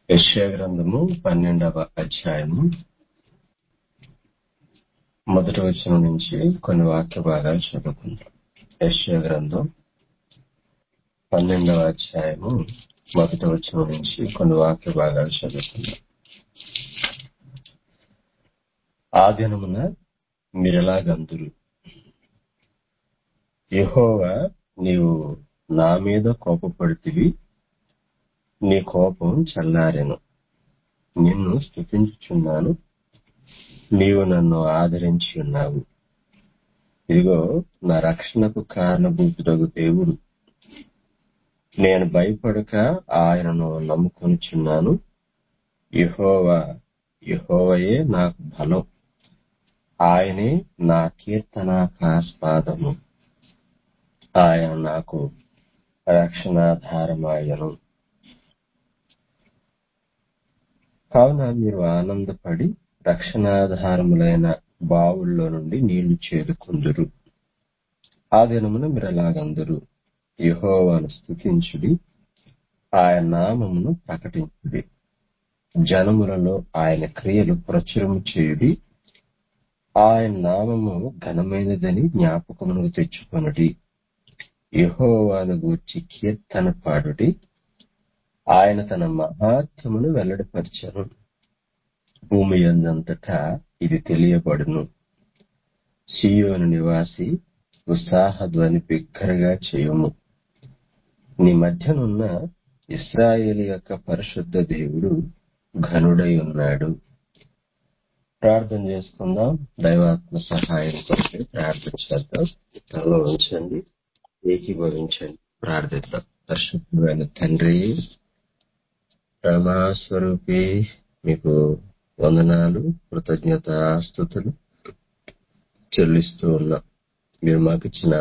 యెషయా గ్రంథము పన్నెండవ అధ్యాయము మొదటి వచనం నుంచి కొన్ని వాక్య భాగాలు చదువుకుందాం యెషయా గ్రంథం పన్నెండవ అధ్యాయము మొదటి వచనం నుంచి కొన్ని వాక్య భాగాలు చదువుకుందాం ఆ దినమున మీరెలాగందురు యెహోవా నీవు నా మీద కోపపడితివి నీ కోపం చల్లారెను నిన్ను స్తుతించుచున్నాను నీవు నన్ను ఆదరించి ఉన్నావు ఇదిగో నా రక్షణకు కారణభూతుడగు దేవుడు నేను భయపడక ఆయనను నమ్ముకొనుచున్నాను యెహోవా యెహోవయే నాకు బలం ఆయనే నా కీర్తనాకాస్పాదము ఆయన నాకు రక్షణాధారమాయను కావున మీరు ఆనందపడి రక్షణాధారములైన బావుల్లో నుండి నీళ్లు చేదుకుందురు ఆ దినమున మీరు ఎలాగందరు యెహోవాను స్తుతించుడి ఆయన నామమును ప్రకటించుడి జనములలో ఆయన క్రియలు ప్రచురము చేయుడి ఆయన నామము ఘనమైనదని జ్ఞాపకమును తెచ్చుకొనుడి యెహోవాను గూర్చి కీర్తన పాడుడి ఆయన తన మహాత్మును వెల్లడిపరచను భూమి అందంతటా ఇది తెలియబడును సియోను నివాసి ఉత్సాహధ్వని బిగ్గరగా చేయుము నీ మధ్యనున్న ఇస్రాయేల్ యొక్క పరిశుద్ధ దేవుడు ఘనుడై ఉన్నాడు ప్రార్థన చేసుకుందాం దైవాత్మ సహాయం కొరకు ప్రార్థన చేద్దాం తనలో ఉంచండి ఏకీభవించండి ప్రార్థిద్దాం పరిశుద్ధమైన తండ్రి ప్రేమాస్వరూపి మీకు వందనాలు కృతజ్ఞత స్థుతులు చెల్లిస్తూ ఉన్నాం మీరు మాకు ఇచ్చిన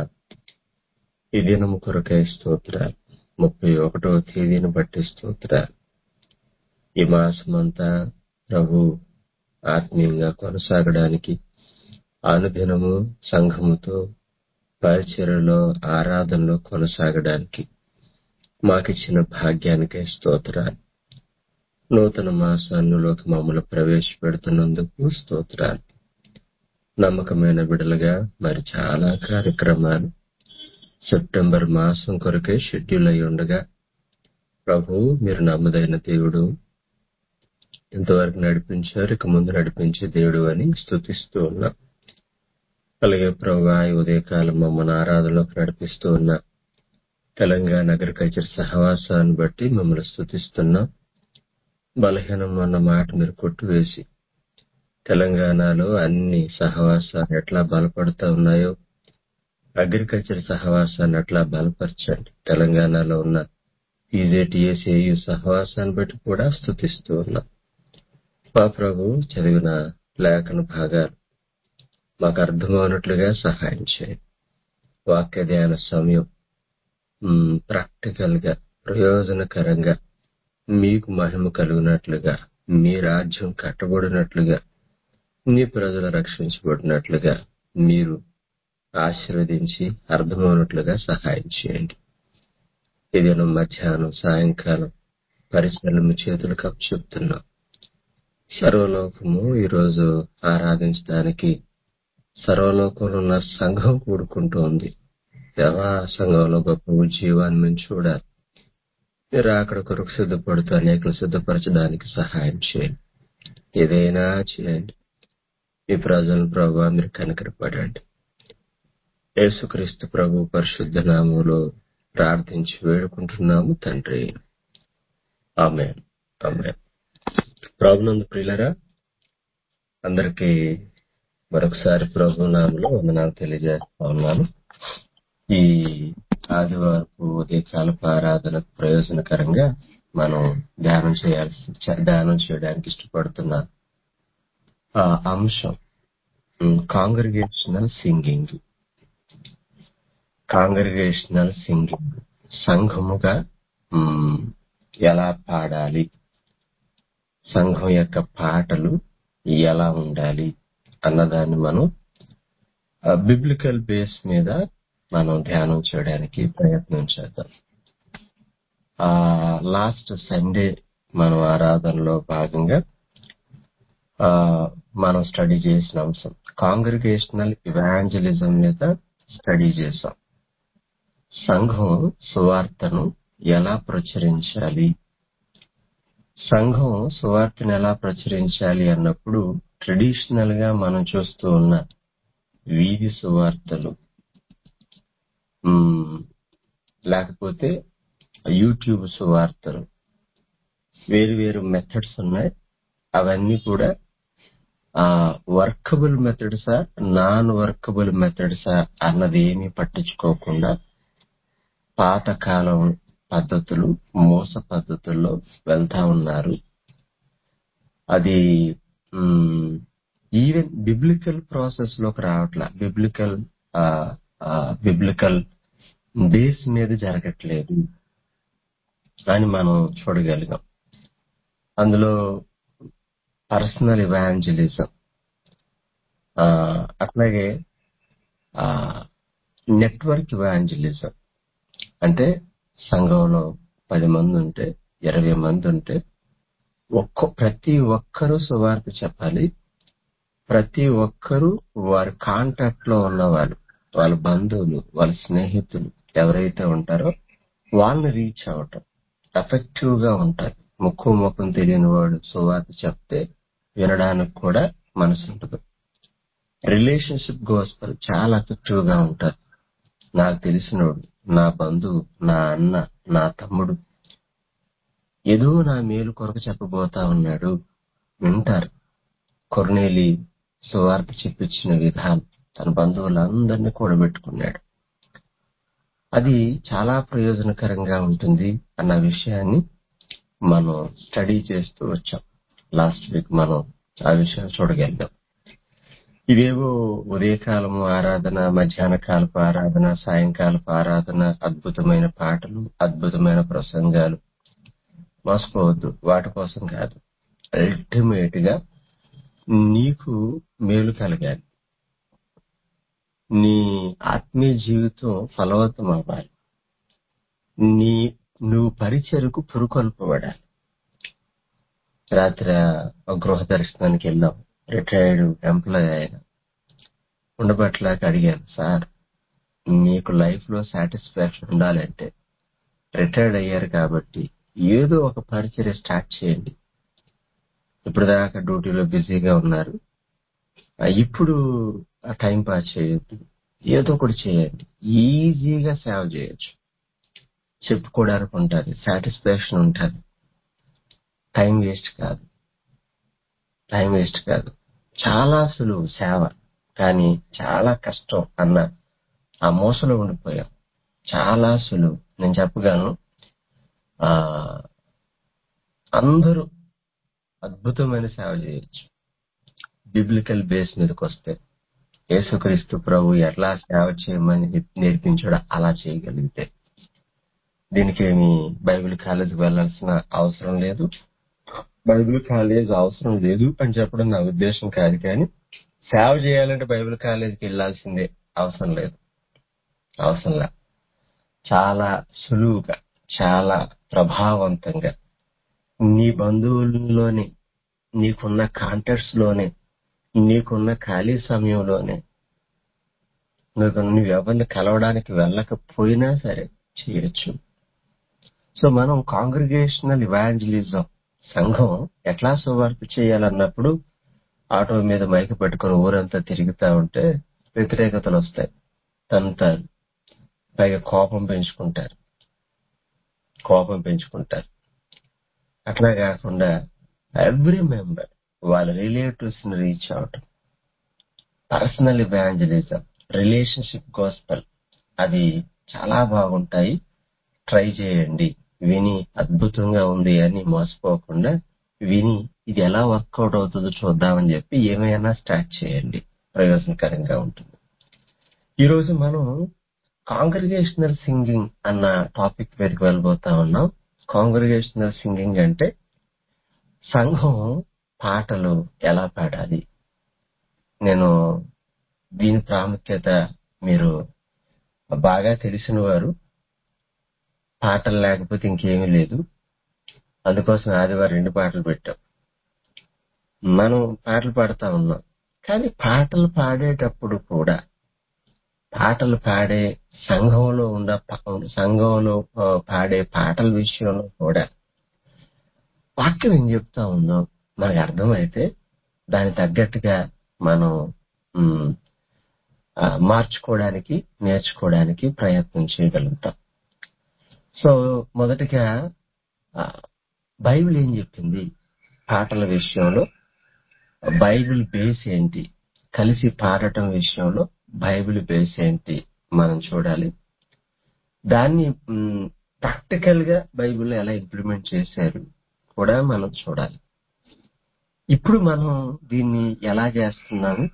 ఈ దినము కొరకై స్తోత్రాలు ముప్పై ఒకటవ తేదీని బట్టి స్తోత్రాలు ఈ మాసమంతా ప్రభు ఆత్మీయంగా కొనసాగడానికి అనుదినము సంఘముతో పరిచయలో ఆరాధనలో కొనసాగడానికి మాకిచ్చిన భాగ్యానికై స్తోత్రాలు నూతన మాసాన్నులోకి మమ్మల్ని ప్రవేశపెడుతున్నందుకు స్తోత్రాలు నమ్మకమైన బిడలుగా మరి చాలా కార్యక్రమాలు సెప్టెంబర్ మాసం కొరకే షెడ్యూల్ అయి ఉండగా ప్రభు మీరు నమ్మదైన దేవుడు ఇంతవరకు నడిపించారు ఇక ముందు నడిపించే దేవుడు అని స్థుతిస్తూ ఉన్నాం అలాగే ప్రభు ఈ ఉదయకాలం మమ్మల్ని ఆరాధనలోకి నడిపిస్తూ ఉన్నా తెలంగాణ అగ్రికల్చర్ సహవాసాన్ని బట్టి మిమ్మల్ని స్థుతిస్తున్నాం బలహీనం అన్న మాట మీరు కొట్టువేసి తెలంగాణలో అన్ని సహవాసాలు ఎట్లా బలపడుతూ ఉన్నాయో అగ్రికల్చర్ సహవాసాన్ని అట్లా బలపరచండి తెలంగాణలో ఉన్న ఈజేటీఎస్ఏయు సహవాసాన్ని బట్టి కూడా స్థుతిస్తూ ఉన్నాం మా ప్రభు చదివిన లేఖన భాగాలు మాకు అర్థమవునట్లుగా సహాయం చేయండి వాక్య ధ్యాన సమయం ప్రాక్టికల్ గా ప్రయోజనకరంగా మీకు మహిమ కలిగినట్లుగా మీ రాజ్యం కట్టబడినట్లుగా మీ ప్రజలు రక్షించబడినట్లుగా మీరు ఆశీర్వదించి అర్థమవునట్లుగా సహాయం చేయండి ఏదైనా మధ్యాహ్నం సాయంకాలం పరిసరాలు మీ చేతులకు చెప్తున్నాం సర్వలోకము ఈరోజు ఆరాధించడానికి సర్వలోకంలో ఉన్న సంఘం కూడుకుంటూ ఉంది దేవా సంఘంలో గొప్ప జీవాన్ని మేము చూడాలి మీరు అక్కడ కొరకు సిద్ధపడుతూ అనేకలు సిద్ధపరచడానికి సహాయం చేయండి ఏదైనా చేయండి ఈ ప్రజలను ప్రభావ మీరు కనకరపడండి యేసుక్రీస్తు ప్రభు పరిశుద్ధ నామంలో ప్రార్థించి వేడుకుంటున్నాము తండ్రి ఆమె ఆమె ప్రభునందు ప్రియులరా అందరికీ మరొకసారి ప్రభు నామంలో వందనాలు తెలియజేస్తా ఉన్నాను ఈ ఆదివారపు ఉదయకాలపు ఆరాధనకు ప్రయోజనకరంగా మనం ధ్యానం చేయాల్సి ధ్యానం చేయడానికి ఇష్టపడుతున్న ఆ అంశం కాంగ్రిగేషనల్ సింగింగ్ కాంగ్రిగేషనల్ సింగింగ్ సంఘముగా ఎలా పాడాలి సంఘం యొక్క పాటలు ఎలా ఉండాలి అన్నదాన్ని మనం బిబ్లికల్ బేస్ మీద మనం ధ్యానం చేయడానికి ప్రయత్నం చేద్దాం లాస్ట్ సండే మనం ఆరాధనలో భాగంగా ఆ, మనం స్టడీ చేసిన అంశం కాంగ్రిగేషనల్ ఇవాంజలిజం మీద స్టడీ చేసాం సంఘం సువార్తను ఎలా ప్రచురించాలి సంఘం సువార్తను ఎలా ప్రచురించాలి అన్నప్పుడు ట్రెడిషనల్ గా మనం చూస్తూ ఉన్న వీధి సువార్తలు మ్మ్, లేకపోతే యూట్యూబ్ సువార్తలు వేరు వేరు మెథడ్స్ ఉన్నాయి అవన్నీ కూడా ఆ వర్కబుల్ మెథడ్సా నాన్ వర్కబుల్ మెథడ్సా అన్నది ఏమీ పట్టించుకోకుండా పాతకాలం పద్ధతులు మోస పద్ధతుల్లో వెళ్తా ఉన్నారు అది ఈవెన్ బిబ్లికల్ ప్రాసెస్ లోకి రావట్లా బిబ్లికల్ బిబ్లికల్ బేస్ మీద జరగట్లేదు అని మనం చూడగలిగాం అందులో పర్సనల్ ఇవాంజలిజం అట్లాగే నెట్వర్క్ ఇవాంజలిజం అంటే సంఘంలో పది మంది ఉంటే ఇరవై మంది ఉంటే ఒక్క ప్రతి ఒక్కరూ సువార్త చెప్పాలి ప్రతి ఒక్కరూ వారి కాంటాక్ట్ లో ఉన్నవాళ్ళు వాళ్ళ బంధువులు వాళ్ళ స్నేహితులు ఎవరైతే ఉంటారో వాళ్ళని రీచ్ అవటం ఎఫెక్టివ్ గా ఉంటారు ముక్కు ముఖం తెలియని వాడు సువార్త చెప్తే వినడానికి కూడా మనసు ఉంటుంది రిలేషన్షిప్ గోస్పల్ చాలా ఎఫెక్టివ్ గా ఉంటారు నాకు తెలిసినోడు నా బంధువు నా అన్న నా తమ్ముడు ఏదో నా మేలు కొరకు చెప్పబోతా ఉన్నాడు వింటారు కొర్నేలి సువార్త చెప్పించిన విధానం తన బంధువులందరినీ కూడబెట్టుకున్నాడు అది చాలా ప్రయోజనకరంగా ఉంటుంది అన్న విషయాన్ని మనం స్టడీ చేస్తూ వచ్చాం లాస్ట్ వీక్ మనం ఆ విషయం చూడగలిగాం ఇవేవో ఉదయకాలము ఆరాధన మధ్యాహ్న కాలపు ఆరాధన సాయంకాలపు ఆరాధన అద్భుతమైన పాటలు అద్భుతమైన ప్రసంగాలు మోసపోవద్దు వాటి కోసం కాదు అల్టిమేట్ గా నీకు మేలు కలగాలి నీ ఆత్మీయ జీవితం ఫలవతం అవ్వాలి నీ నువ్వు పరిచయకు పురుకొల్పబడాలి రాత్రి ఒక గృహ దర్శనానికి వెళ్ళాం రిటైర్డ్ ఎంప్లాయ్ ఆయన ఉండబట్లాక అడిగాను సార్ మీకు లైఫ్ లో సాటిస్ఫాక్షన్ ఉండాలంటే రిటైర్డ్ అయ్యారు కాబట్టి ఏదో ఒక పరిచర్య స్టార్ట్ చేయండి ఇప్పుడు దాకా డ్యూటీలో బిజీగా ఉన్నారు ఆ, ఇప్పుడు టైం పాస్ చేయొద్దు ఏదో ఒకటి చేయండి ఈజీగా సేవ చేయొచ్చు చెప్పుకోవడానికి ఉంటుంది సాటిస్ఫాక్షన్ ఉంటుంది టైం వేస్ట్ కాదు టైం వేస్ట్ కాదు చాలా సులువు సేవ కానీ చాలా కష్టం అన్న ఆ మోసలో ఉండిపోయాం చాలా సులువు నేను చెప్పగలను ఆ అందరూ అద్భుతమైన సేవ చేయొచ్చు బిబ్లికల్ బేస్ మీదకి వస్తే యేసుక్రీస్తు ప్రభు ఎట్లా సేవ చేయమని నేర్పించాడో అలా చేయగలిగితే దీనికేమి బైబిల్ కాలేజీకి వెళ్లాల్సిన అవసరం లేదు బైబిల్ కాలేజ్ అవసరం లేదు అని చెప్పడం నా ఉద్దేశం కాదు కానీ సేవ చేయాలంటే బైబిల్ కాలేజీకి వెళ్లాల్సిందే అవసరం లేదు అవసరం లేదు చాలా సులువుగా చాలా ప్రభావవంతంగా నీ బంధువుల్లోనే నీకున్న కాంటాక్ట్స్ లోనే నీకున్న ఖాళీ సమయంలోనే నువ్వు నువ్వు ఎవరిని కలవడానికి వెళ్ళకపోయినా సరే చేయొచ్చు సో మనం కాంగ్రిగేషనల్ ఇవాంజలిజం సంఘం ఎట్లా సువార్త చేయాలన్నప్పుడు ఆటో మీద మైకి పెట్టుకుని ఊరంతా తిరుగుతా ఉంటే వ్యతిరేకతలు వస్తాయి తంతారు పైగా కోపం పెంచుకుంటారు కోపం పెంచుకుంటారు అట్లా కాకుండా ఎవ్రీ మెంబర్ వాళ్ళ రిలేటివ్స్ ని రీచ్ అవటం పర్సనల్ ఇవాంజలిజం రిలేషన్షిప్ గోస్పల్ అవి చాలా బాగుంటాయి ట్రై చేయండి విని అద్భుతంగా ఉంది అని మోసపోకుండా విని ఇది ఎలా వర్కౌట్ అవుతుందో చూద్దామని చెప్పి ఏమైనా స్టార్ట్ చేయండి ప్రయోజనకరంగా ఉంటుంది ఈ రోజు మనం కాంగ్రిగేషనల్ సింగింగ్ అన్న టాపిక్ మీదకి వెళ్ళబోతా ఉన్నాం కాంగ్రిగేషనల్ సింగింగ్ అంటే సంఘం పాటలు ఎలా పాడాలి నేను దీని ప్రాముఖ్యత మీరు బాగా తెలిసిన వారు పాటలు లేకపోతే ఇంకేమీ లేదు అందుకోసం ఆదివారం రెండు పాటలు పెట్టాం మనం పాటలు పాడుతా ఉన్నాం కానీ పాటలు పాడేటప్పుడు కూడా పాటలు పాడే సంఘంలో ఉన్న ప- సంఘంలో ఆ, పాడే పాటల విషయంలో కూడా వాక్యం ఏం చెప్తా ఉందో మనకు అర్థమైతే దానికి తగ్గట్టుగా మనం ఉమ్, ఆ, మార్చుకోవడానికి నేర్చుకోవడానికి ప్రయత్నం చేయగలుగుతాం సో మొదటిగా ఆ, బైబిల్ ఏం చెప్పింది పాటల విషయంలో బైబిల్ బేస్ ఏంటి కలిసి పాడటం విషయంలో బైబిల్ బేస్ ఏంటి మనం చూడాలి దాన్ని ప్రాక్టికల్ గా బైబిల్ ఎలా ఇంప్లిమెంట్ చేశారు కూడా మనం చూడాలి ఇప్పుడు మనం దీన్ని ఎలా చేస్తున్నాము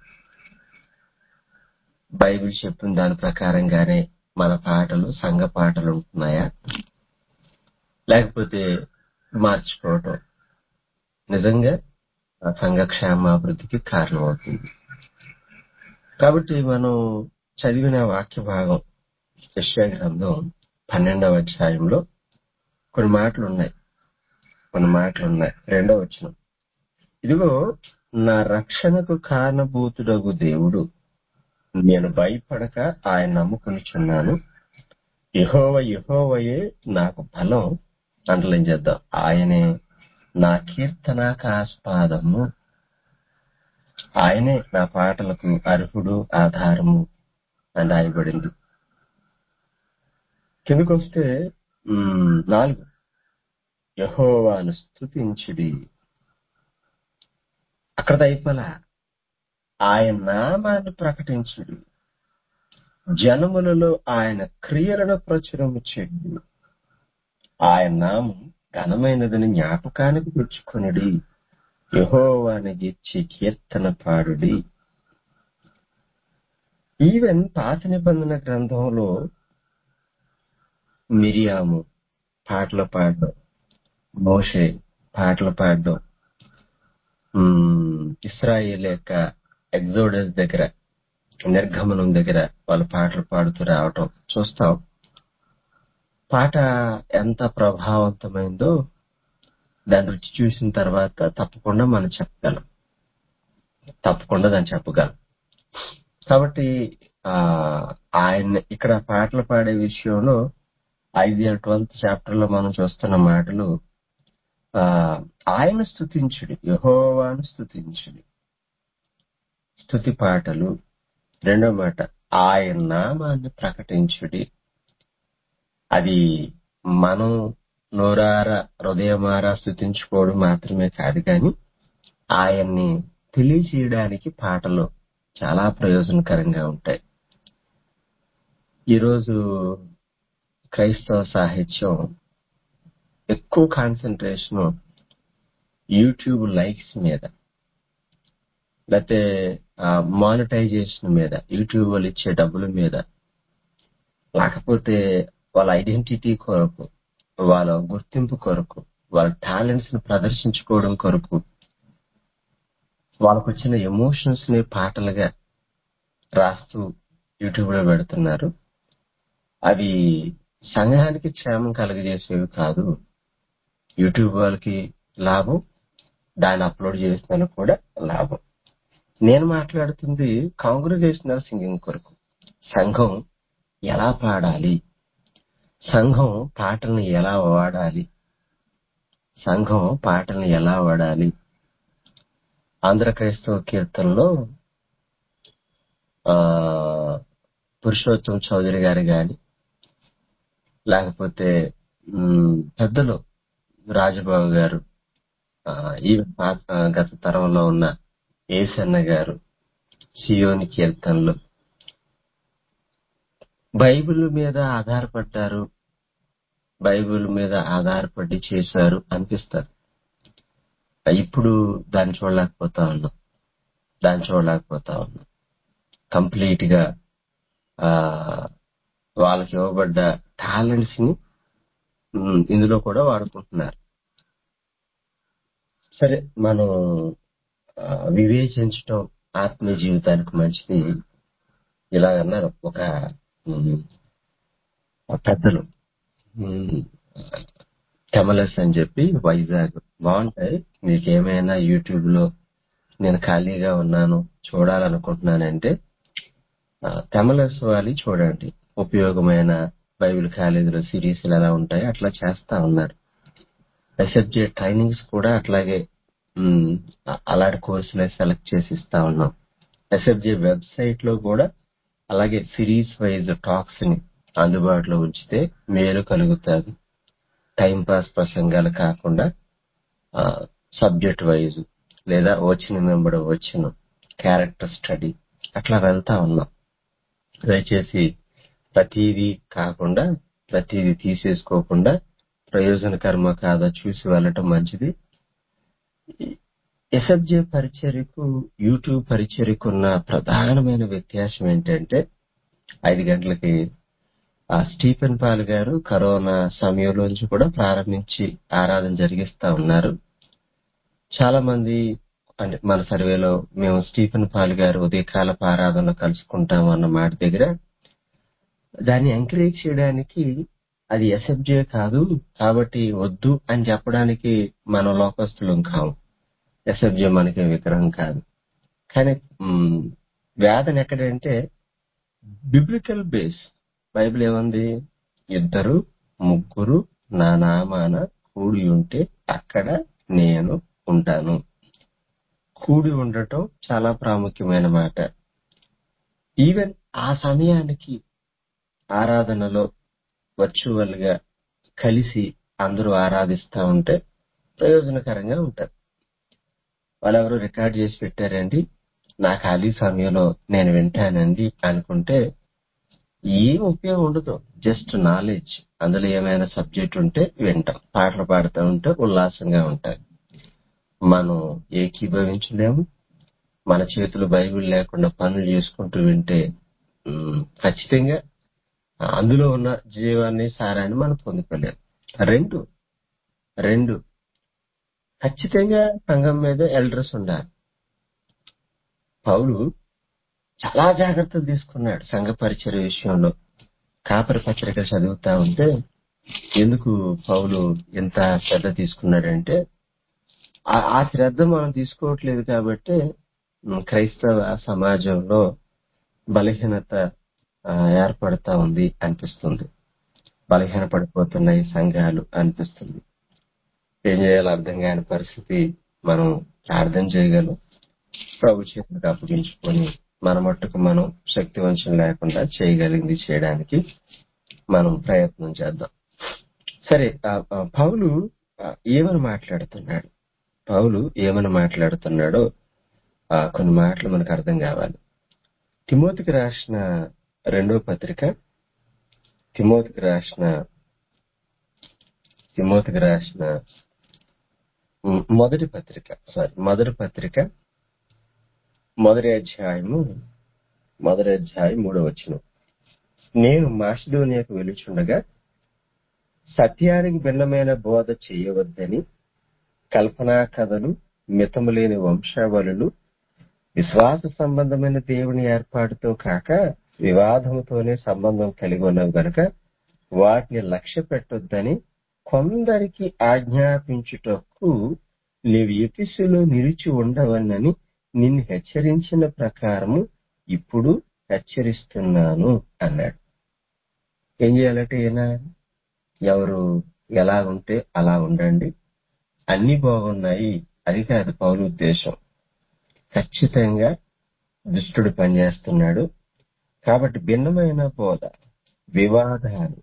బైబిల్ చెప్పిన దాని ప్రకారంగానే మన పాటలు సంఘ పాటలు ఉంటున్నాయా లేకపోతే మార్చుకోవటం నిజంగా ఆ సంఘ క్షేమాభివృద్ధికి కారణమవుతుంది కాబట్టి మనం చదివిన వాక్య భాగం యెషయా గ్రంథం పన్నెండవ అధ్యాయంలో కొన్ని మాటలు ఉన్నాయి కొన్ని మాటలు ఉన్నాయి రెండవ వచనం ఇదిగో నా రక్షణకు కారణభూతుడగు దేవుడు నేను భయపడక ఆయన నమ్ముకునిచున్నాను యహోవ యహోవయే నాకు బలం అంటలేం చేద్దాం ఆయనే నా కీర్తనాకాస్పాదము ఆయనే నా పాటలకు అర్హుడు ఆధారము అని రాయబడింది కిందకు వస్తే ఉమ్, నాలుగు యహోవాను స్థుతించుడి అక్కడ అయిపోలా ఆయన నామాన్ని ప్రకటించుడు జనములలో ఆయన క్రియలను ప్రచురము చేయుడు ఆయన నామం ఘనమైనదని జ్ఞాపకానికి తెచ్చుకొనుడి యహోవాని గెచ్చి కీర్తన పాడుడి ఈవెన్ పాత నిబంధన గ్రంథంలో మిరియాము పాటలు పాడడం మోషే పాటలు పాడడం ఉమ్, ఇస్రాయేల్ యొక్క ఎగ్జోడస్ దగ్గర నిర్గమనం దగ్గర వాళ్ళు పాటలు పాడుతూ రావటం చూస్తాం పాట ఎంత ప్రభావవంతమైందో దాని రుచి చూసిన తర్వాత తప్పకుండా మనం చెప్పగలం తప్పకుండా దాన్ని చెప్పగలం కాబట్టి ఆ ఆయన ఇక్కడ పాటలు పాడే విషయంలో ఐదు ట్వెల్త్ చాప్టర్ లో మనం చూస్తున్న మాటలు ఆ ఆయన స్థుతించుడి యహోవాను స్థుతించుడి స్థుతి పాటలు రెండో మాట ఆయన నామాన్ని ప్రకటించుడి అది మనం నోరార హృదయమారా స్థుతించుకోవడం మాత్రమే కాదు కానీ ఆయన్ని తెలియచేయడానికి పాటలు చాలా ప్రయోజనకరంగా ఉంటాయి ఈరోజు క్రైస్తవ సాహిత్యం ఎక్కువ కాన్సన్ట్రేషన్ యూట్యూబ్ లైక్స్ మీద లేకపోతే మానిటైజేషన్ మీద యూట్యూబ్ వాళ్ళు ఇచ్చే డబ్బుల మీద లేకపోతే వాళ్ళ ఐడెంటిటీ కొరకు వాళ్ళ గుర్తింపు కొరకు వాళ్ళ టాలెంట్స్ ని ప్రదర్శించుకోవడం కొరకు వాళ్ళకు వచ్చిన ఎమోషన్స్ ని పాటలుగా రాస్తూ యూట్యూబ్ లో పెడుతున్నారు అవి సంఘానికి క్షేమం కలుగజేసేవి కాదు యూట్యూబ్ వాళ్ళకి లాభం దాన్ని అప్లోడ్ చేసిన కూడా లాభం నేను మాట్లాడుతుంది కాంగ్రిగేషనల్ సింగింగ్ కొరకు సంఘం ఎలా పాడాలి సంఘం పాటల్ని ఎలా వాడాలి సంఘం పాటల్ని ఎలా వాడాలి ఆంధ్ర క్రైస్తవ కీర్తనలో ఆ పురుషోత్తం చౌదరి గారు గాని లేకపోతే ఉమ్, పెద్దలు రాజబాబు గారు ఆ, ఈ పాత గత తరంలో ఉన్న ఏసన్న గారు సియోని కీర్తనలు బైబిల్ మీద ఆధారపడ్డారు బైబిల్ మీద ఆధారపడి చేశారు అనిపిస్తారు ఇప్పుడు దాన్ని చూడలేకపోతా ఉన్నాం దాన్ని చూడలేకపోతా ఉన్నాం కంప్లీట్ గా ఆ వాళ్ళకి ఇవ్వబడ్డ టాలెంట్స్ ని ఉమ్, ఇందులో కూడా వాడుకుంటున్నారు సరే మనం ఆ, వివేచించటం ఆత్మీయ జీవితానికి మంచిది ఇలా అన్నారు ఒక ఉమ్, ఒక పెద్దలు ఉమ్, కెమలస్ అని చెప్పి వైజాగ్ బాగుంటాయి మీకు ఏమైనా యూట్యూబ్ లో నేను ఖాళీగా ఉన్నాను చూడాలనుకుంటున్నానంటే కెమలస్ వాలి చూడండి ఉపయోగమైన బైబిల్ కాలేజీలో సిరీస్లు ఎలా ఉంటాయి అట్లా చేస్తా ఉన్నారు ఎస్ఎఫ్జే ట్రైనింగ్స్ కూడా అట్లాగే ఉమ్, అ- అలాంటి కోర్సులే సెలెక్ట్ చేసి ఇస్తా ఉన్నాం ఎస్ఎఫ్జే వెబ్సైట్ లో కూడా అలాగే సిరీస్ వైజ్ టాక్స్ ని అందుబాటులో ఉంచితే మేలు కలుగుతుంది టైం పాస్ ప్రసంగాలు కాకుండా సబ్జెక్ట్ వైజ్ లేదా వచ్చిన మెంబర్ వచ్చిన క్యారెక్టర్ స్టడీ అట్లా వెళ్తా ఉన్నాం దయచేసి ప్రతిదీ కాకుండా ప్రతిదీ తీసేసుకోకుండా ప్రయోజనకరమ కాదో చూసి వెళ్ళటం మంచిది ఎస్ఎఫ్జే పరిచర్యకు యూట్యూబ్ పరిచర్యకు ఉన్న ప్రధానమైన వ్యత్యాసం ఏంటంటే ఐదు గంటలకి ఆ స్టీఫెన్ పాల్ గారు కరోనా సమయంలోంచి కూడా ప్రారంభించి ఆరాధన జరిగిస్తా ఉన్నారు చాలా మంది అంటే మన సర్వేలో మేము స్టీఫెన్ పాల్ గారు ఉదయకాలపు ఆరాధనలో కలుసుకుంటాం అన్న మాట దగ్గర దాన్ని ఎంకరేజ్ చేయడానికి అది ఎస్ఎఫ్జే కాదు కాబట్టి వద్దు అని చెప్పడానికి మనం లోకస్తులం కాము ఎస్ఎఫ్జే మనకి విగ్రహం కాదు కానీ మ్, వేదన ఎక్కడంటే బిబ్లికల్ బేస్ బైబిల్ ఏముంది ఇద్దరు ముగ్గురు నా నామాన కూడి ఉంటే అక్కడ నేను ఉంటాను కూడి ఉండటం చాలా ప్రాముఖ్యమైన మాట ఈవెన్ ఆ సమయానికి ఆరాధనలో వర్చువల్ గా కలిసి అందరూ ఆరాధిస్తా ఉంటే ప్రయోజనకరంగా ఉంటారు వాళ్ళెవరో రికార్డ్ చేసి పెట్టారండి నా ఖాళీ సమయంలో నేను వింటానండి అనుకుంటే ఏం ఉపయోగం ఉండదు జస్ట్ నాలెడ్జ్ అందులో ఏమైనా సబ్జెక్ట్ ఉంటే వింటాం పాటలు పాడుతూ ఉంటే ఉల్లాసంగా ఉంటాయి మనం ఏకీభవించలేము మన చేతులు బైబిల్ లేకుండా పనులు చేసుకుంటూ వింటే ఉమ్, ఖచ్చితంగా అందులో ఉన్న జీవాన్ని సారాన్ని మనం పొందుకోలేము రెండు రెండు ఖచ్చితంగా సంఘం మీద ఎల్డర్స్ ఉండాలి పౌలు చాలా జాగ్రత్తలు తీసుకున్నాడు సంఘ పరిచయ విషయంలో కాపరి పత్రిక చదువుతా ఉంటే ఎందుకు పౌలు ఎంత శ్రద్ధ తీసుకున్నాడంటే ఆ ఆ శ్రద్ధ మనం తీసుకోవట్లేదు కాబట్టి ఉమ్, క్రైస్తవ సమాజంలో బలహీనత ఆ, ఏర్పడతా ఉంది అనిపిస్తుంది బలహీన పడిపోతున్నాయి సంఘాలు అనిపిస్తుంది ఏం చేయాలో అర్థం కాని పరిస్థితి మనం ప్రార్థన చేయగలం ప్రభు చేతులకు అప్పగించుకొని మన మట్టుకు మనం శక్తి వంచన లేకుండా చేయగలిగింది చేయడానికి మనం ప్రయత్నం చేద్దాం సరే ఆ, ఆ, పౌలు ఆ, ఏమని మాట్లాడుతున్నాడు పౌలు ఏమని మాట్లాడుతున్నాడో ఆ, కొన్ని మాటలు మనకు అర్థం కావాలి తిమోతికి రాసిన రెండో పత్రిక తిమోతికి రాసిన తిమోతికి రాసిన ఉమ్, మొదటి పత్రిక సారీ మొదటి పత్రిక మొదటి అధ్యాయము మొదటి అధ్యాయం మూడో వచ్చిన నేను మాసిడోనియాకు వెలుచుండగా సత్యానికి భిన్నమైన బోధ చేయవద్దని కల్పనా కథలు మితము లేని వంశావళులు విశ్వాస సంబంధమైన దేవుని ఏర్పాటుతో కాక వివాదముతోనే సంబంధం కలిగి ఉన్నవి గనుక వాటిని లక్ష్య పెట్టొద్దని కొందరికి ఆజ్ఞాపించుటకు నీవు ఎపిసులో నిలిచి ఉండవన్నని నిన్ను హెచ్చరించిన ప్రకారము ఇప్పుడు హెచ్చరిస్తున్నాను అన్నాడు ఏం చేయాలంటే ఈయన ఎవరు ఎలా ఉంటే అలా ఉండండి అన్ని బాగున్నాయి అది కాదు పౌరు ఉద్దేశం ఖచ్చితంగా దుష్టుడు పనిచేస్తున్నాడు కాబట్టి భిన్నమైన బోధ వివాదాలు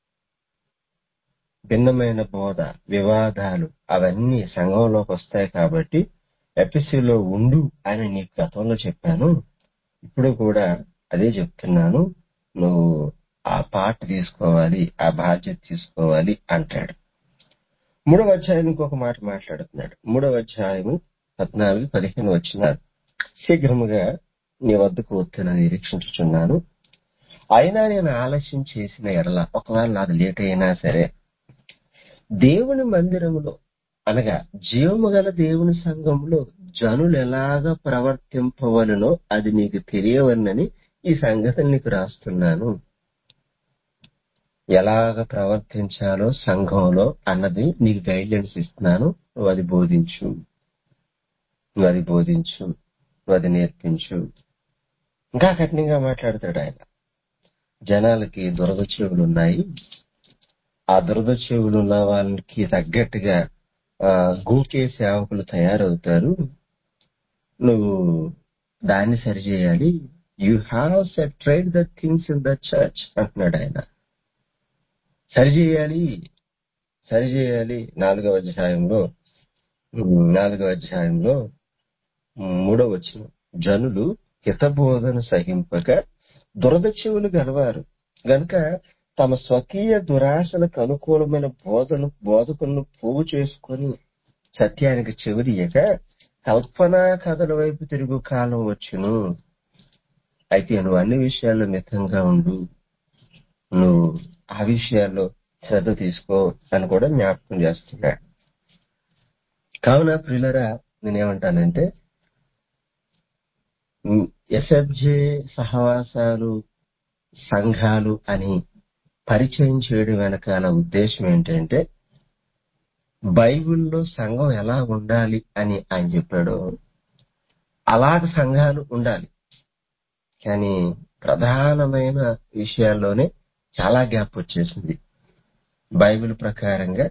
భిన్నమైన బోధ వివాదాలు అవన్నీ సంఘంలోకి వస్తాయి కాబట్టి ఎపిసిలో ఉండు అని నీకు గతంలో చెప్పాను ఇప్పుడు కూడా అదే చెప్తున్నాను నువ్వు ఆ పాట తీసుకోవాలి ఆ బాధ్యత తీసుకోవాలి అంటాడు మూడవ అధ్యాయం ఇంకొక మాట మాట్లాడుతున్నాడు మూడవ అధ్యాయము పద్నాలుగు పదిహేను వచ్చినారు శీఘ్రముగా నీ వద్దకు వస్తున్న నిరీక్షించుచున్నాను అయినా నేను ఆలస్యం చేసిన ఎడల ఒకవేళ నాది లేట్ అయినా సరే దేవుని మందిరములో అనగా జీవము గల దేవుని సంఘంలో జనులు ఎలాగ ప్రవర్తింపవలనో అది నీకు తెలియవన్నని ఈ సంగతిని నీకు రాస్తున్నాను ఎలాగ ప్రవర్తించాలో సంఘంలో అన్నది నీకు గైడ్లైన్స్ ఇస్తున్నాను నువ్వు అది బోధించు నువ్వు అది బోధించు నువ్వు అది నేర్పించు ఇంకా కఠినంగా మాట్లాడతాడు ఆయన జనాలకి దురద చెవులు ఉన్నాయి ఆ దురద చెవులు ఉన్న వాళ్ళకి తగ్గట్టుగా ఆ, గూకే సేవకులు తయారవుతారు నువ్వు దాన్ని సరిచేయాలి you have set right the things in the church అంటున్నాడు ఆయన సరిచేయాలి సరిచేయాలి నాలుగవ అధ్యాయంలో ఉమ్, నాలుగవ అధ్యాయంలో ఉమ్, మూడవ వచ్చిన జనులు హితబోధన సహింపక దురద చెవులు గలవారు గనుక తమ స్వకీయ దురాశలకు అనుకూలమైన బోధను బోధకులను పోగు చేసుకొని సత్యానికి చెవిరియక కల్పనా కథల వైపు తిరుగు కాలం వచ్చును అయితే నువ్వు అన్ని విషయాల్లో మితంగా ఉండు నువ్వు ఆ విషయాల్లో శ్రద్ధ తీసుకో అని కూడా జ్ఞాపకం చేస్తున్నా కావున ప్రియులరా నేనేమంటానంటే ఎస్ఎఫ్జే సహవాసాలు సంఘాలు అని పరిచయం చేయడం వెనకాల ఉద్దేశం ఏంటంటే బైబిల్లో సంఘం ఎలా ఉండాలి అని ఆయన చెప్పాడో అలాగ సంఘాలు ఉండాలి కానీ ప్రధానమైన విషయాల్లోనే చాలా గ్యాప్ వచ్చేసింది బైబిల్ ప్రకారంగా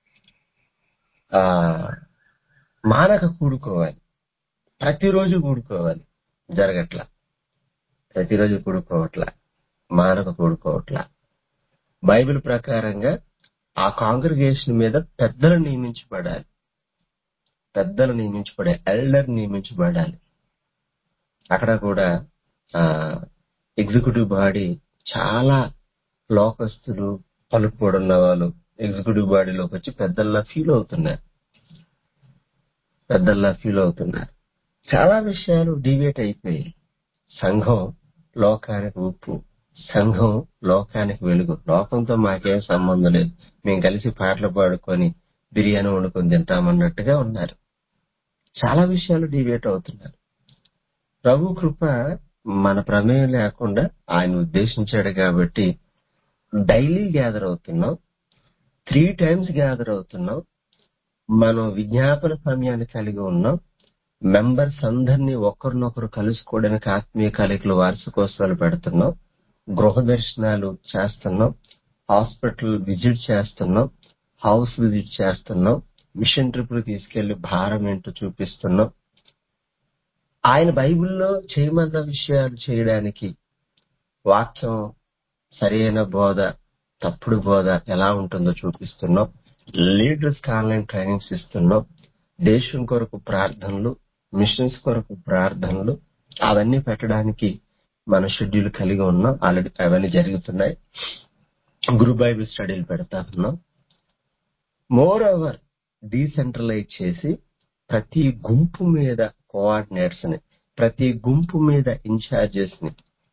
ఆ మానక కూడుకోవాలి ప్రతిరోజు కూడుకోవాలి జరగట్లా ప్రతిరోజు కూడుకోవట్లా మానక కూడుకోవట్లా బైబిల్ ప్రకారంగా ఆ కాంగ్రిగేషన్ మీద పెద్దలు నియమించబడాలి పెద్దలు నియమించబడే ఎల్డర్ నియమించబడాలి అక్కడ కూడా ఆ ఎగ్జిక్యూటివ్ బాడీ చాలా లోకస్తులు పలుకుబడున్న వాళ్ళు ఎగ్జిక్యూటివ్ బాడీలోకి వచ్చి పెద్దల్లా ఫీల్ అవుతున్నారు పెద్దల్లా ఫీల్ అవుతున్నారు చాలా విషయాలు డివేట్ అయిపోయాయి సంఘం లోకానికి ఉప్పు సంఘం లోకానికి వెలుగు లోకంతో మాకేం సంబంధం లేదు మేము కలిసి పాటలు పాడుకొని బిర్యానీ వండుకొని తింటామన్నట్టుగా ఉన్నారు చాలా విషయాలు డివేట్ అవుతున్నారు ప్రభు కృప మన ప్రమేయం లేకుండా ఆయన ఉద్దేశించాడు కాబట్టి డైలీ గ్యాదర్ అవుతున్నాం త్రీ టైమ్స్ గ్యాదర్ అవుతున్నాం మనం విజ్ఞాపన సమయాన్ని కలిగి ఉన్నాం మెంబర్స్ అందరినీ ఒకరినొకరు కలుసుకోవడానికి ఆత్మీయ కలయికలు వార్షికోత్సవాలు పెడుతున్నాం గృహ దర్శనాలు చేస్తున్నాం హాస్పిటల్ విజిట్ చేస్తున్నాం హౌస్ విజిట్ చేస్తున్నాం మిషన్ ట్రిప్లు తీసుకెళ్లి భారం ఏంటో చూపిస్తున్నాం ఆయన బైబిల్లో చేయమన్న విషయాలు చేయడానికి వాక్యం సరైన బోధ తప్పుడు బోధ ఎలా ఉంటుందో చూపిస్తున్నాం లీడర్స్ ఆన్లైన్ ట్రైనింగ్స్ ఇస్తున్నాం దేశం కొరకు ప్రార్థనలు మిషన్స్ కొరకు ప్రార్థనలు అవన్నీ పెట్టడానికి మన షెడ్యూల్ కలిగి ఉన్నాం ఆల్రెడీ అవన్నీ జరుగుతున్నాయి గురు బైబిల్ స్టడీలు పెడతా ఉన్నాం మోర్ ఓవర్ డీసెంట్రలైజ్ చేసి ప్రతి గుంపు మీద కోఆర్డినేట్స్ ని ప్రతి గుంపు మీద ఇన్ఛార్జెస్ ని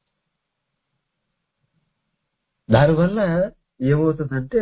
దానివల్ల ఏమవుతుందంటే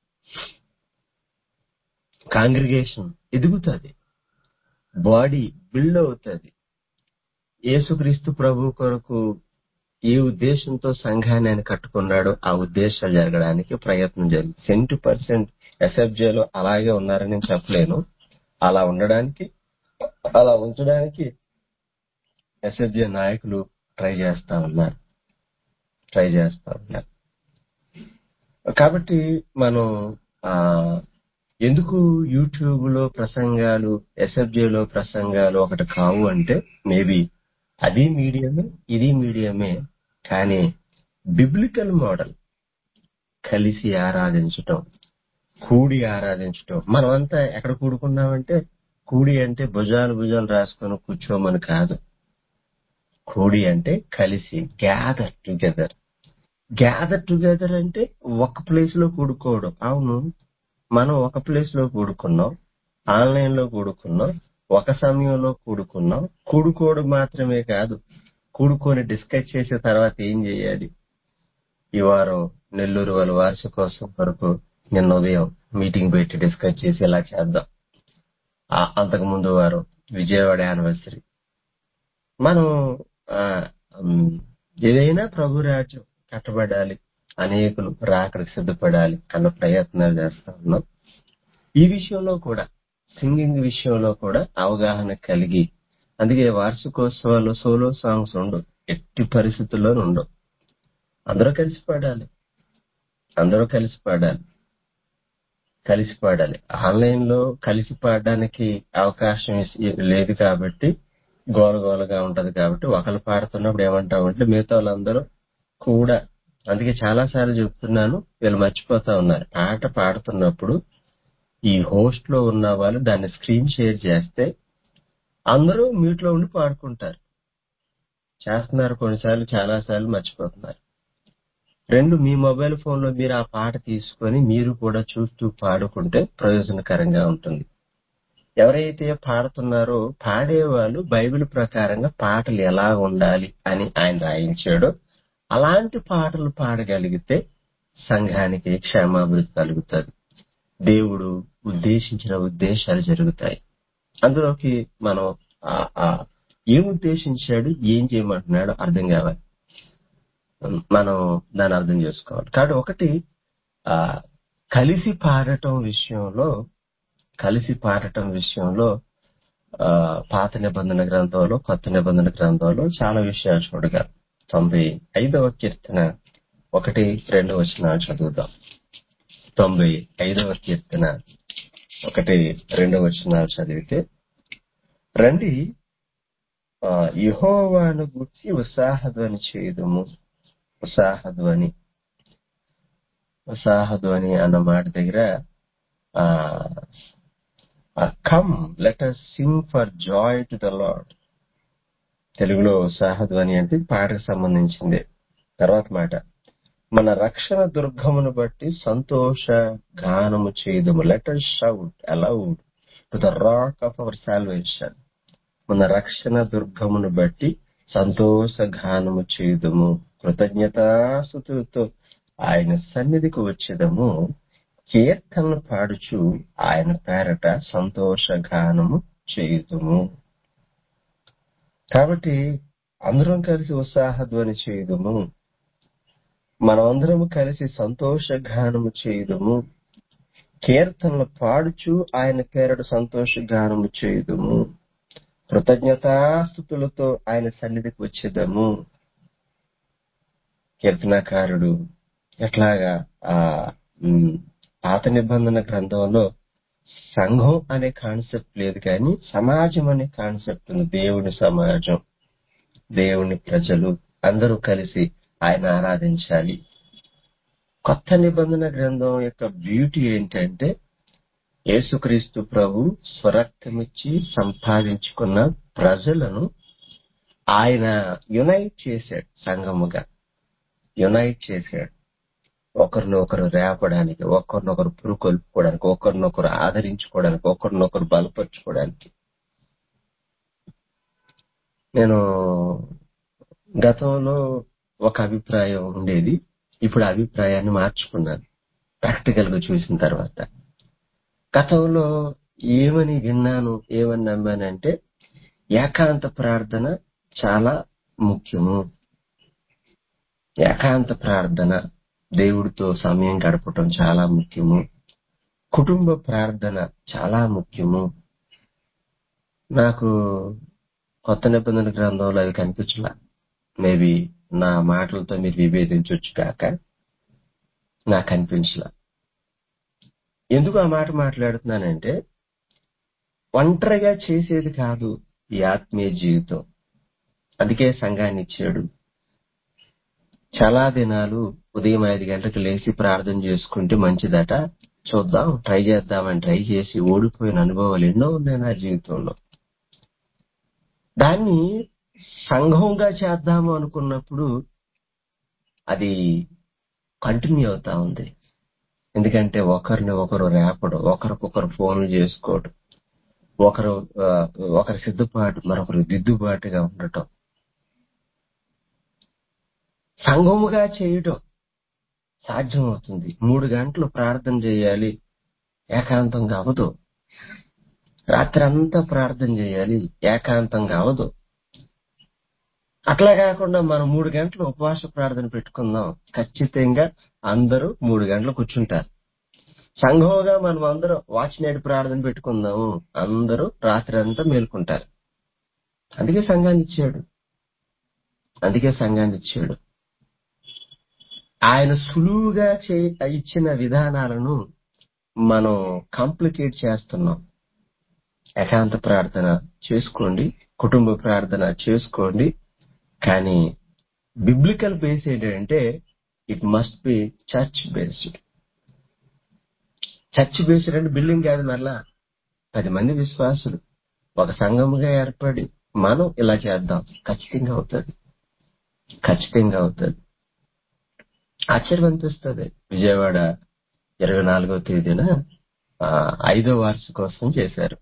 కాంగ్రిగేషన్ ఎదుగుతుంది బాడీ బిల్డ్ అవుతుంది యేసుక్రీస్తు ప్రభు కొరకు ఏ ఉద్దేశంతో సంఘాన్ని ఆయన కట్టుకున్నాడో ఆ ఉద్దేశాలు జరగడానికి ప్రయత్నం జరిగింది సెంటు పర్సెంట్ ఎస్ఎఫ్జేలో అలాగే ఉన్నారని నేను చెప్పలేను అలా ఉండడానికి అలా ఉంచడానికి ఎస్ఎఫ్జే నాయకులు ట్రై చేస్తా ఉన్నారు ట్రై చేస్తా ఉన్నారు కాబట్టి మనం ఆ ఎందుకు యూట్యూబ్ లో ప్రసంగాలు ఎస్ఎఫ్జేలో ప్రసంగాలు ఒకటి కావు అంటే మేబీ అది మీడియమే ఇది మీడియమే కానీ బిబ్లికల్ మోడల్ కలిసి ఆరాధించటం కూడి ఆరాధించటం మనమంతా ఎక్కడ కూడుకున్నామంటే కూడి అంటే భుజాలు భుజాలు రాసుకొని కూర్చోమని కాదు కూడి అంటే కలిసి గ్యాదర్ టుగెదర్ గ్యాదర్ టుగెదర్ అంటే ఒక ప్లేస్ లో కూడుకోవడం అవును మనం ఒక ప్లేస్ లో కూడుకున్నాం ఆన్లైన్ లో కూడుకున్నాం ఒక సమయంలో కూడుకున్నాం కూడుకోవడం మాత్రమే కాదు కూడుకొని డిస్కస్ చేసిన తర్వాత ఏం చేయాలి ఈ వారం నెల్లూరు వాళ్ళ వార్షికోత్సవం వరకు నిన్న ఉదయం మీటింగ్ పెట్టి డిస్కస్ చేసి ఇలా చేద్దాం ఆ అంతకు ముందు వారం విజయవాడ యానివర్సరీ మనం ఆ, ఉమ్, ఏదైనా ప్రభు రాజ్యం కట్టబడాలి అనేకులు రాకడికి సిద్ధపడాలి అన్న ప్రయత్నాలు చేస్తా ఉన్నాం ఈ విషయంలో కూడా సింగింగ్ విషయంలో కూడా అవగాహన కలిగి అందుకే వార్షికోత్సవాల్లో సోలో సాంగ్స్ ఉండవు ఎట్టి పరిస్థితుల్లోనూ ఉండవు అందరూ కలిసి పాడాలి అందరూ కలిసి పాడాలి కలిసి పాడాలి ఆన్లైన్ లో కలిసి పాడడానికి అవకాశం ఇస్- లేదు కాబట్టి గోల గోలగా ఉంటది కాబట్టి ఒకరు పాడుతున్నప్పుడు ఏమంటామంటే మిగతా వాళ్ళందరూ కూడా అందుకే చాలా సార్లు చెప్తున్నాను వీళ్ళు మర్చిపోతా ఉన్నారు పాట పాడుతున్నప్పుడు ఈ హోస్ట్ లో ఉన్న వాళ్ళు దాన్ని స్క్రీన్ షేర్ చేస్తే అందరూ మ్యూట్ లో ఉండి పాడుకుంటారు చేస్తున్నారు కొన్నిసార్లు చాలా సార్లు మర్చిపోతున్నారు రెండు మీ మొబైల్ ఫోన్ లో మీరు ఆ పాట తీసుకొని మీరు కూడా చూస్తూ పాడుకుంటే ప్రయోజనకరంగా ఉంటుంది ఎవరైతే పాడుతున్నారో పాడేవాళ్ళు బైబిల్ ప్రకారంగా పాటలు ఎలా ఉండాలి అని ఆయన రాయించాడో అలాంటి పాటలు పాడగలిగితే సంఘానికి క్షేమాభివృద్ధి కలుగుతుంది దేవుడు ఉద్దేశించిన ఉద్దేశాలు జరుగుతాయి అందులోకి మనం ఆ- ఆ ఏం ఉద్దేశించాడు ఏం చేయమంటున్నాడో అర్థం కావాలి మనం దాన్ని అర్థం చేసుకోవాలి కాబట్టి ఒకటి ఆ కలిసి పాడటం విషయంలో కలిసి పాడటం విషయంలో ఆ పాత నిబంధన గ్రంథంలో కొత్త నిబంధన గ్రంథంలో చాలా విషయాలు చూడగలం తొంభై ఐదవ కీర్తన ఒకటి రెండు వచనాలు చదువుదాం తొంభై ఐదవ కీర్తన ఒకటి రెండు వచనాలు చదివితే రండి ఆ, యెహోవాను గుర్చి ఉత్సాహధ్వని చేయుదుము ఉత్సాహధ్వని ఉత్సాహధ్వని అన్న మాట దగ్గర come let us sing for joy to the lord తెలుగులో ఉత్సాహధ్వని అంటే పాటకు సంబంధించింది తర్వాత మాట మన రక్షణ దుర్గమును బట్టి సంతోష గానము చేయుదుము let us shout aloud to the rock of our salvation మన రక్షణ దుర్గమును బట్టి సంతోష గానము చేయుదము కృతజ్ఞతాస్తుతులతో ఆయన సన్నిధికి వచ్చేదము కీర్తనలు పాడుచు ఆయన పేరట సంతోష గానము చేయుదుము కాబట్టి అందరం కలిసి ఉత్సాహధ్వని చేయుదుము మనమందరము కలిసి సంతోష గానము చేయుదుము కీర్తనలు పాడుచు ఆయన పేరట సంతోష గానము చేయుదుము కృతజ్ఞతాస్థుతులతో ఆయన సన్నిధికి వచ్చేదము కీర్తనాకారుడు ఎట్లాగా ఆ ఉమ్, పాత నిబంధన గ్రంథంలో సంఘం అనే కాన్సెప్ట్ లేదు కానీ సమాజం అనే కాన్సెప్ట్ ఉంది దేవుని సమాజం దేవుని ప్రజలు అందరూ కలిసి ఆయన ఆరాధించాలి కొత్త నిబంధన గ్రంథం యొక్క బ్యూటీ ఏంటంటే యేసుక్రీస్తు ప్రభు స్వరక్తమిచ్చి సంపాదించుకున్న ప్రజలను ఆయన యునైట్ చేశాడు సంఘముగా యునైట్ చేశాడు ఒకరినొకరు రేపడానికి ఒకరినొకరు పురుకొల్పుకోవడానికి ఒకరినొకరు ఆదరించుకోవడానికి ఒకరినొకరు బలపరుచుకోవడానికి నేను గతంలో ఒక అభిప్రాయం ఉండేది ఇప్పుడు ఆ అభిప్రాయాన్ని మార్చుకున్నాను ప్రాక్టికల్ గా చూసిన తర్వాత గతంలో ఏమని విన్నాను ఏమని నమ్మానంటే ఏకాంత ప్రార్థన చాలా ముఖ్యము ఏకాంత ప్రార్థన దేవుడితో సమయం గడపటం చాలా ముఖ్యము కుటుంబ ప్రార్థన చాలా ముఖ్యము నాకు కొత్త నిబంధన గ్రంథంలో అవి కనిపించలా మేబీ నా మాటలతో మీరు విభేదించవచ్చు కాక నాకు అనిపించలా ఎందుకు ఆ మాట మాట్లాడుతున్నానంటే ఒంటరిగా చేసేది కాదు ఈ ఆత్మీయ జీవితం అందుకే సంఘాన్ని ఇచ్చాడు చాలా దినాలు ఉదయం ఐదు గంటలకు లేచి ప్రార్థన చేసుకుంటే మంచిదట చూద్దాం ట్రై చేద్దామని ట్రై చేసి ఓడిపోయిన అనుభవాలు ఎన్నో ఉన్నాయి నా జీవితంలో దాన్ని సంఘంగా చేద్దాము అనుకున్నప్పుడు అది కంటిన్యూ అవుతా ఉంది ఎందుకంటే ఒకరిని ఒకరు రేపడం ఒకరికొకరు ఫోన్లు చేసుకోవడం ఒకరు ఆ, ఒకరి సిద్ధపాటు మరొకరు దిద్దుబాటుగా ఉండటం సంఘముగా చేయటం సాధ్యమవుతుంది మూడు గంటలు ప్రార్థన చేయాలి ఏకాంతంగా అవదు రాత్రి అంతా ప్రార్థన చేయాలి ఏకాంతంగా అవదు అట్లా కాకుండా మనం మూడు గంటలు ఉపవాస ప్రార్థన పెట్టుకుందాం ఖచ్చితంగా అందరూ మూడు గంటలు కూర్చుంటారు సంఘంగా మనం అందరం వాచ్ నైట్ ప్రార్థన పెట్టుకుందాము అందరూ రాత్రి అంతా మేల్కుంటారు అందుకే సంఘాన్ని ఇచ్చాడు అందుకే సంఘాన్ని ఇచ్చాడు ఆయన సులువుగా చే ఇచ్చిన విధానాలను మనం కాంప్లికేట్ చేస్తున్నాం ఏకాంత ప్రార్థన చేసుకోండి కుటుంబ ప్రార్థన చేసుకోండి కానీ బిబ్లికల్ బేస్ ఏంటంటే it must be church based church based అంటే బిల్డింగ్ కాదు మరలా పది మంది విశ్వాసులు ఒక సంఘముగా ఏర్పడి మనం ఇలా చేద్దాం ఖచ్చితంగా అవుతుంది ఖచ్చితంగా అవుతుంది ఆశ్చర్యం అనిపిస్తుంది విజయవాడ ఇరవై నాలుగో తేదీన ఆ, ఐదో వార్షికోత్సవం చేశారు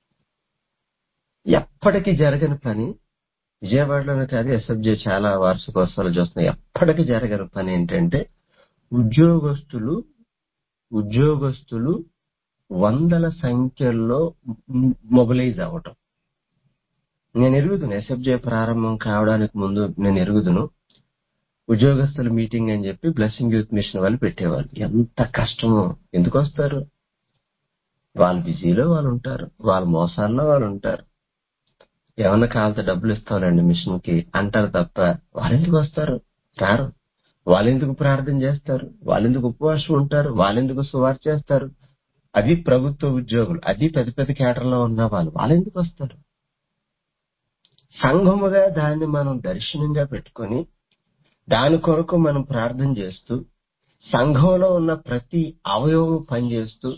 ఎప్పటికీ జరగని పని విజయవాడలోనే కాదు ఎస్ఎఫ్జే చాలా వార్షికోత్సవాలు చూస్తున్నాయి ఎప్పటికీ జరగని పని ఏంటంటే ఉద్యోగస్తులు ఉద్యోగస్తులు వందల సంఖ్యల్లో మొబిలైజ్ అవ్వటం నేను ఎరుగుదును ఎస్ఎఫ్జే ప్రారంభం కావడానికి ముందు నేను ఎరుగుదును ఉద్యోగస్తుల మీటింగ్ అని చెప్పి బ్లెస్సింగ్ యూత్ మిషన్ వాళ్ళు పెట్టేవాళ్ళు ఎంత కష్టమో ఎందుకు వస్తారు వాళ్ళు బిజీలో వాళ్ళు ఉంటారు వాళ్ళ మోసాల్లో వాళ్ళు ఉంటారు ఏమన్నా కావాలంటే డబ్బులు ఇస్తానండి మిషన్ కి అంటారు తప్ప వాళ్ళెందుకు వస్తారు రారు వాళ్ళెందుకు ప్రార్థన చేస్తారు వాళ్ళెందుకు ఉపవాసం ఉంటారు వాళ్ళెందుకు సువార్ చేస్తారు అది ప్రభుత్వ ఉద్యోగులు అది పెద్ద పెద్ద కేటర్లో ఉన్న వాళ్ళు వాళ్ళెందుకు వస్తారు సంఘముగా దాన్ని మనం దర్శనంగా పెట్టుకొని దాని కొరకు మనం ప్రార్థన చేస్తూ సంఘంలో ఉన్న ప్రతి అవయవం పనిచేస్తూ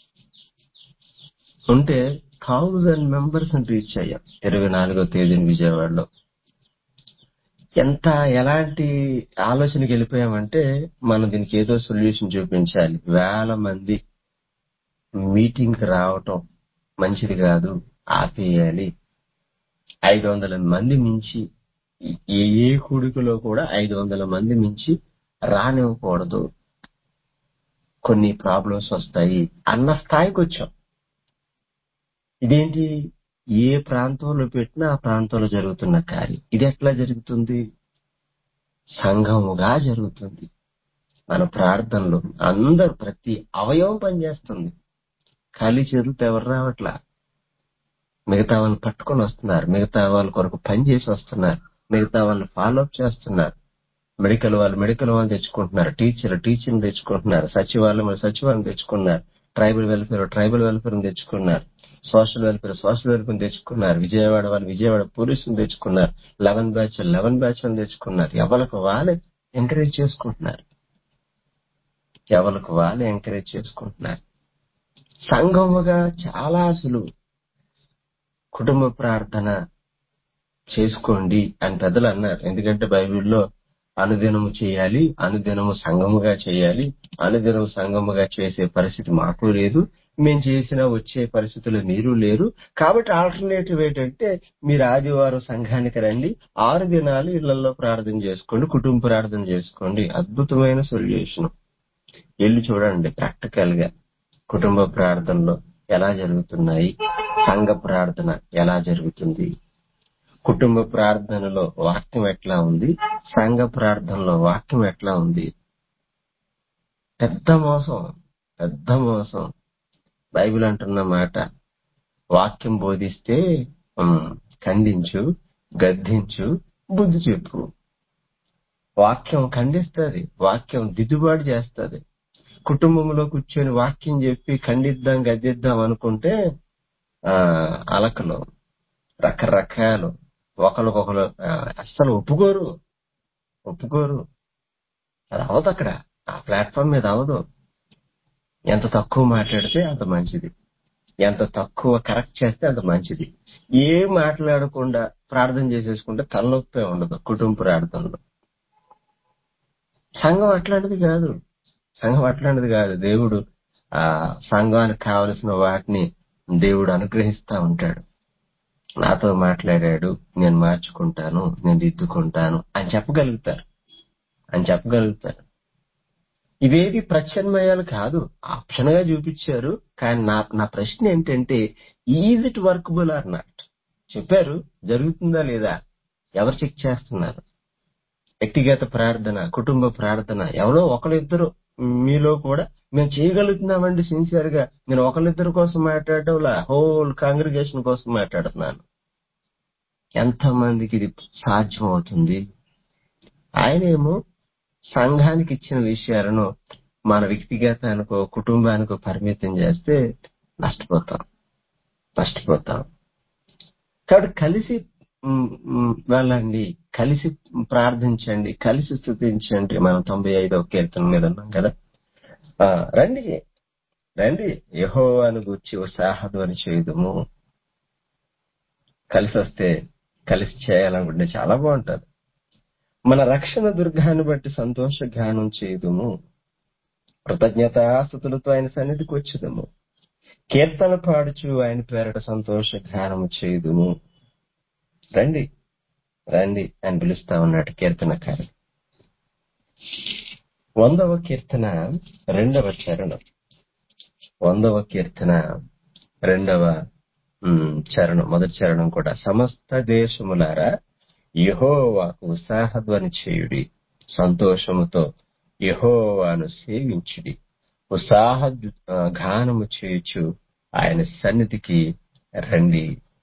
ఉంటే థౌజండ్ మెంబర్స్ రీచ్ అయ్యాం ఇరవై నాలుగో తేదీన విజయవాడలో ఎంత ఎలాంటి ఆలోచనకి వెళ్ళిపోయామంటే మనం దీనికి ఏదో సొల్యూషన్ చూపించాలి వేల మంది మీటింగ్ రావటం మంచిది కాదు ఆపేయాలి ఐదు వందల మంది మించి ఏ ఏ కూడికలో కూడా ఐదు వందల మంది మించి రానివ్వకూడదు కొన్ని ప్రాబ్లమ్స్ వస్తాయి అన్న స్థాయికి వచ్చాం ఇదేంటి ఏ ప్రాంతంలో పెట్టినా ఆ ప్రాంతంలో జరుగుతున్న కార్యం ఇది ఎట్లా జరుగుతుంది సంఘముగా జరుగుతుంది మన ప్రార్థనలో అందరు ప్రతి అవయవం పనిచేస్తుంది ఖాళీ చేతులతో ఎవరు రావట్లా మిగతా వాళ్ళని పట్టుకొని వస్తున్నారు మిగతా వాళ్ళ కొరకు పని చేసి వస్తున్నారు మిగతా వాళ్ళని ఫాలో అప్ చేస్తున్నారు మెడికల్ వాళ్ళు మెడికల్ వాళ్ళు తెచ్చుకుంటున్నారు టీచర్ టీచర్ని తెచ్చుకుంటున్నారు సచివాలయం వాళ్ళు సచివాలయం తెచ్చుకున్నారు ట్రైబల్ వెల్ఫేర్ ట్రైబల్ వెల్ఫేర్ తెచ్చుకున్నారు సోషల్ వెల్ఫేర్ సోషల్ వెల్ఫేర్ తెచ్చుకున్నారు విజయవాడ వాళ్ళు విజయవాడ పోలీసులు తెచ్చుకున్నారు లెవెన్ బ్యాచ్ లెవెన్ బ్యాచ్ అని తెచ్చుకున్నారు ఎవరికి వాళ్ళే ఎంకరేజ్ చేసుకుంటున్నారు ఎవరికి వాళ్ళే ఎంకరేజ్ చేసుకుంటున్నారు సంఘముగా చాలా సులువు కుటుంబ ప్రార్థన చేసుకోండి అని పెద్దలు అన్నారు ఎందుకంటే బైబిల్లో అనుదినము చేయాలి అనుదినము సంఘముగా చేయాలి అనుదినము సంఘముగా చేసే పరిస్థితి మాకు లేదు మేము చేసినా వచ్చే పరిస్థితులు మీరు లేరు కాబట్టి ఆల్టర్నేటివ్ ఏంటంటే మీరు ఆదివారం సంఘానికి రండి ఆరు దినాలు ఇళ్లలో ప్రార్థన చేసుకోండి కుటుంబ ప్రార్థన చేసుకోండి అద్భుతమైన సొల్యూషన్ వెళ్ళి చూడండి ప్రాక్టికల్ గా కుటుంబ ప్రార్థనలో ఎలా జరుగుతున్నాయి సంఘ ప్రార్థన ఎలా జరుగుతుంది కుటుంబ ప్రార్థనలో వాక్యం ఎట్లా ఉంది సంఘ ప్రార్థనలో వాక్యం ఎట్లా ఉంది పెద్ద మోసం పెద్ద మోసం బైబిల్ అంటున్న మాట వాక్యం బోధిస్తే ఉమ్, ఖండించు గద్దించు బుద్ధి చెప్పు వాక్యం ఖండిస్తుంది వాక్యం దిద్దుబాటు చేస్తుంది కుటుంబంలో కూర్చొని వాక్యం చెప్పి ఖండిద్దాం గద్దిద్దాం అనుకుంటే ఆ అలకలు రకరకాలు ఒకరికొకరు ఆ, అస్సలు ఒప్పుకోరు ఒప్పుకోరు అది అవదు అక్కడ ఆ ప్లాట్ఫామ్ మీద అవదు ఎంత తక్కువ మాట్లాడితే అంత మంచిది ఎంత తక్కువ కరెక్ట్ చేస్తే అంత మంచిది ఏం మాట్లాడకుండా ప్రార్థన చేసేసుకుంటే తలనొప్పే ఉండదు కుటుంబ ప్రార్థనలో సంఘం అట్లాంటిది కాదు సంఘం అట్లాంటిది కాదు దేవుడు ఆ సంఘానికి కావలసిన వాటిని దేవుడు అనుగ్రహిస్తా ఉంటాడు నాతో మాట్లాడాడు నేను మార్చుకుంటాను నేను దిద్దుకుంటాను అని చెప్పగలుగుతారు అని చెప్పగలుగుతారు ఇవేవి ప్రత్యామ్నాయాలు కాదు ఆప్షన్ గా చూపించారు కానీ నా నా ప్రశ్న ఏంటంటే is it workable or not చెప్పారు జరుగుతుందా లేదా ఎవరు చెక్ చేస్తున్నారు వ్యక్తిగత ప్రార్థన కుటుంబ ప్రార్థన ఎవరో ఒకరిద్దరు మీలో కూడా మేము చేయగలుగుతున్నామండి సిన్సియర్ గా నేను ఒకరిద్దరి కోసం మాట్లాడటంలా హోల్ కాంగ్రిగేషన్ కోసం మాట్లాడుతున్నాను ఎంతమందికి ఇది సాధ్యం అవుతుంది ఆయనేమో సంఘానికి ఇచ్చిన విషయాలను మన వ్యక్తిగతానికో కుటుంబానికో పరిమితం చేస్తే నష్టపోతాం నష్టపోతాం కాబట్టి కలిసి మ్, మ్, వెళ్ళండి కలిసి ప్రార్థించండి కలిసి స్థుతించండి మనం తొంభై ఐదవ కీర్తన మీద ఉన్నాం కదా ఆ, రండి రండి యహోవాను గూర్చి ఉత్సాహధ్వని చేయుదుము కలిసి వస్తే కలిసి చేయాలనుకుంటే చాలా బాగుంటది మన రక్షణ దుర్గాన్ని బట్టి సంతోష గానం చేయుదుము కృతజ్ఞతాస్థుతులతో ఆయన సన్నిధికి వచ్చుదము కీర్తన పాడుచు ఆయన పేరట సంతోష గానము చేయుదుము రండి రండి అని పిలుస్తా ఉన్నాడు కీర్తనకారు వందవ కీర్తన రెండవ చరణం వందవ కీర్తన రెండవ ఉమ్, చరణం మొదటి చరణం కూడా సమస్త దేశములారా యహోవాకు ఉత్సాహధ్వని చేయుడి సంతోషముతో యహోవాను సేవించుడి ఉత్సాహ ఆ, గానము చేయుచు ఆయన సన్నిధికి రండి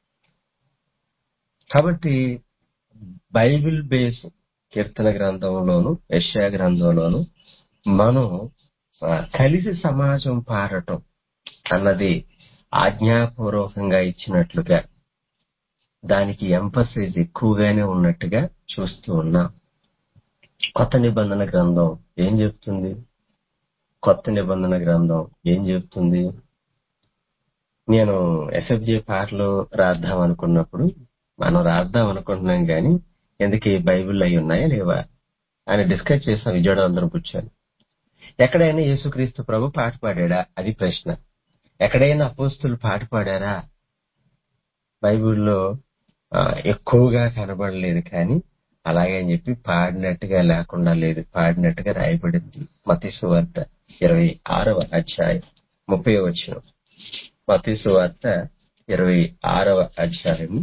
కాబట్టి బైబిల్ బేస్ కీర్తన గ్రంథంలోను యెషయా గ్రంథంలోను మనం ఆ, కలిసి సమాజం పాడటం అన్నది ఆజ్ఞాపూర్వకంగా ఇచ్చినట్లుగా దానికి ఎంపసైజ్ ఎక్కువగానే ఉన్నట్టుగా చూస్తూ ఉన్నాం కొత్త నిబంధన గ్రంథం ఏం చెప్తుంది కొత్త నిబంధన గ్రంథం ఏం చెప్తుంది నేను ఎస్ఎఫ్జే పాటలు రాద్దాం అనుకున్నప్పుడు మనం రాద్దాం అనుకుంటున్నాం కానీ ఎందుకు ఈ బైబిల్ అయి ఉన్నాయా లేవా అని డిస్కస్ చేసాం విజయవాడ అందరం కూర్చొని ఎక్కడైనా యేసుక్రీస్తు ప్రభు పాట పాడాడా అది ప్రశ్న ఎక్కడైనా అపోస్తులు పాట పాడారా బైబిల్లో ఆ, ఎక్కువగా కనబడలేదు కానీ అలాగే అని చెప్పి పాడినట్టుగా లేకుండా లేదు పాడినట్టుగా రాయబడింది మతీసు వార్త ఇరవై ఆరవ అధ్యాయం ముప్పై వచ్చిన మతీసు వార్త ఇరవై ఆరవ అధ్యాయము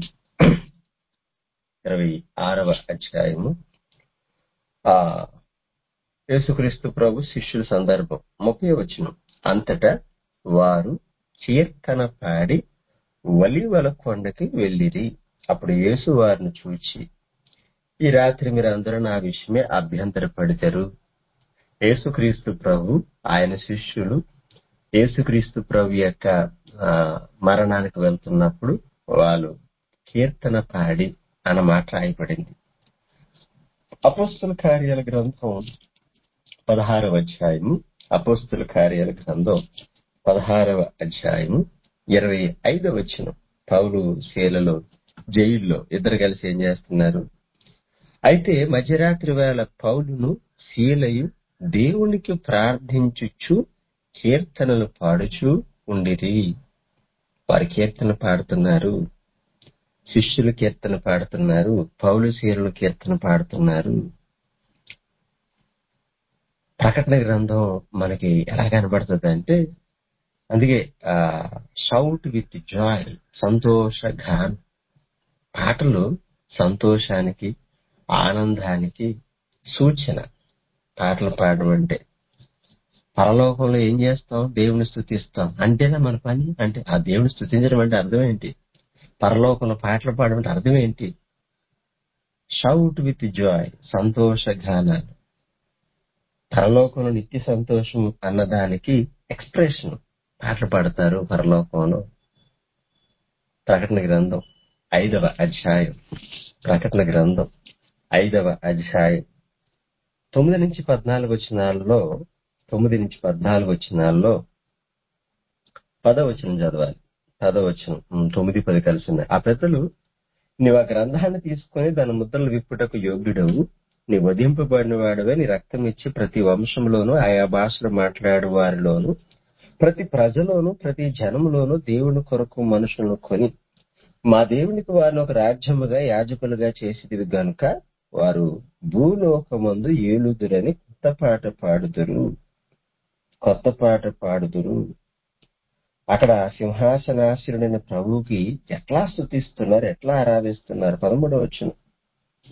ఇరవై ఆరవ అధ్యాయము ఆ యేసుక్రీస్తు ప్రభు శిష్యుల సందర్భం ముప్పై వచ్చిన అంతటా వారు కీర్తన పాడి వలివల కొండకి వెళ్ళిరి అప్పుడు యేసు వారిని చూచి ఈ రాత్రి మీరందరూ నా విషయమే అభ్యంతరపడతారు యేసుక్రీస్తు ప్రభు ఆయన శిష్యులు యేసుక్రీస్తు ప్రభు యొక్క ఆ, మరణానికి వెళ్తున్నప్పుడు వాళ్ళు కీర్తన పాడి అన్న మాట రాయబడింది అపోస్తుల కార్యాల గ్రంథం పదహారవ అధ్యాయము అపోస్తుల కార్యాల గ్రంథం పదహారవ అధ్యాయము ఇరవై ఐదవ వచ్చిన పౌలు శీలలో జైల్లో ఇద్దరు కలిసి ఏం చేస్తున్నారు అయితే మధ్యరాత్రి వేళ పౌలును శీలయు దేవునికి ప్రార్థించుచు కీర్తనలు పాడుచు ఉండిరి వారి కీర్తన పాడుతున్నారు శిష్యులు కీర్తన పాడుతున్నారు పౌలు శీలలు కీర్తన పాడుతున్నారు ప్రకటన గ్రంథం మనకి ఎలా కనబడుతుంది అంటే అందుకే షౌట్ విత్ జాయ్ సంతోష గాన్ పాటలు సంతోషానికి ఆనందానికి సూచన పాటలు పాడడం అంటే పరలోకంలో ఏం చేస్తాం దేవుని స్థుతిస్తాం అంతేనా మన పని అంటే ఆ దేవుని స్థుతించడం అంటే అర్థం ఏంటి పరలోకంలో పాటలు పాడడం అంటే అర్థం ఏంటి షౌట్ విత్ జాయ్ సంతోష గానాలు పరలోకంలో నిత్య సంతోషం అన్నదానికి ఎక్స్ప్రెషన్ పాటలు పాడతారు పరలోకంలో ప్రకటన గ్రంథం ఐదవ అధ్యాయం ప్రకటన గ్రంథం ఐదవ అధ్యాయం తొమ్మిది నుంచి పద్నాలుగు వచ్చినాల్లో తొమ్మిది నుంచి పద్నాలుగు వచ్చినాల్లో పదవచనం చదవాలి పదవచనం ఉమ్, తొమ్మిది పది కలిసి ఉన్నాయి ఆ పెద్దలు నీవు ఆ గ్రంథాన్ని తీసుకొని దాని ముద్రలు విప్పుటకు యోగ్యుడవు నీ వధింపబడిన వాడివే నీ రక్తం ఇచ్చి ప్రతి వంశంలోనూ ఆయా భాషలు మాట్లాడు వారిలోను ప్రతి ప్రజలోను ప్రతి జనములోను దేవుని కొరకు మనుషులను కొని మా దేవునికి వారిని ఒక రాజ్యముగా యాజకులుగా చేసేది గనుక వారు భూలోకమందు ఏలుదురని కొత్త పాట పాడుదురు కొత్త పాట పాడుదురు అక్కడ సింహాసనాశీనుడైన ప్రభువుకి ఎట్లా స్థుతిస్తున్నారు ఎట్లా ఆరాధిస్తున్నారు పదమూడవ వచ్చిన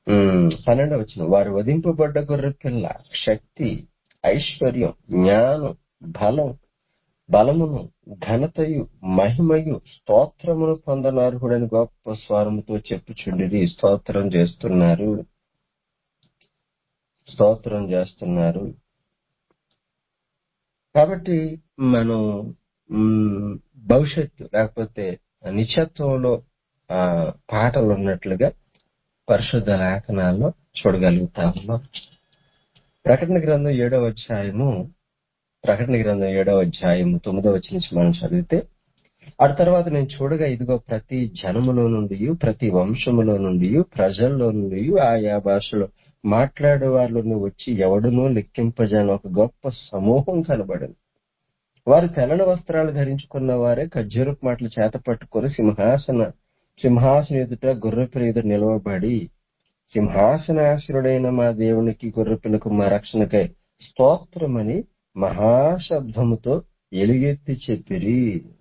ఉమ్, పన్నెండవ వచ్చిన వారు వధింపబడ్డ గొర్రె పిల్ల శక్తి ఐశ్వర్యం జ్ఞానం బలం బలమును ఘనతయు మహిమయు స్తోత్రమును పొందనార్హుడని గొప్ప స్వరముతో చెప్పుచుండిరి స్తోత్రం చేస్తున్నారు స్తోత్రం చేస్తున్నారు కాబట్టి మనం మ్, భవిష్యత్తు లేకపోతే నిత్యత్వంలో ఆ పాటలు ఉన్నట్లుగా పరిశుద్ధ లేఖనాల్లో చూడగలుగుతా ఉన్నాం ప్రకటన గ్రంథం ఏడవ అధ్యాయము ప్రకటన గ్రంథం ఏడవ అధ్యాయము తొమ్మిదవ వచ్చి నుంచి మనం చదివితే ఆ తర్వాత నేను చూడగా ఇదిగో ప్రతి జనములో నుండి ప్రతి వంశములో నుండి ప్రజల్లో నుండి ఆయా భాషలో మాట్లాడే వారిలో వచ్చి ఎవడునూ లెక్కింపజాని ఒక గొప్ప సమూహం కనబడింది వారు తెల్లని వస్త్రాలు ధరించుకున్న వారే ఖర్జూరపు మాటలు చేత పట్టుకొని సింహాసన సింహాసన ఎదుట గొర్రెపిల్ల ఎదుట నిలవబడి సింహాసనాసురుడైన మా దేవునికి గొర్రెపిల్లకు మా రక్షణకై స్తోత్రమని మహాశబ్దముతో ఎలుగెత్తి చెప్పిరి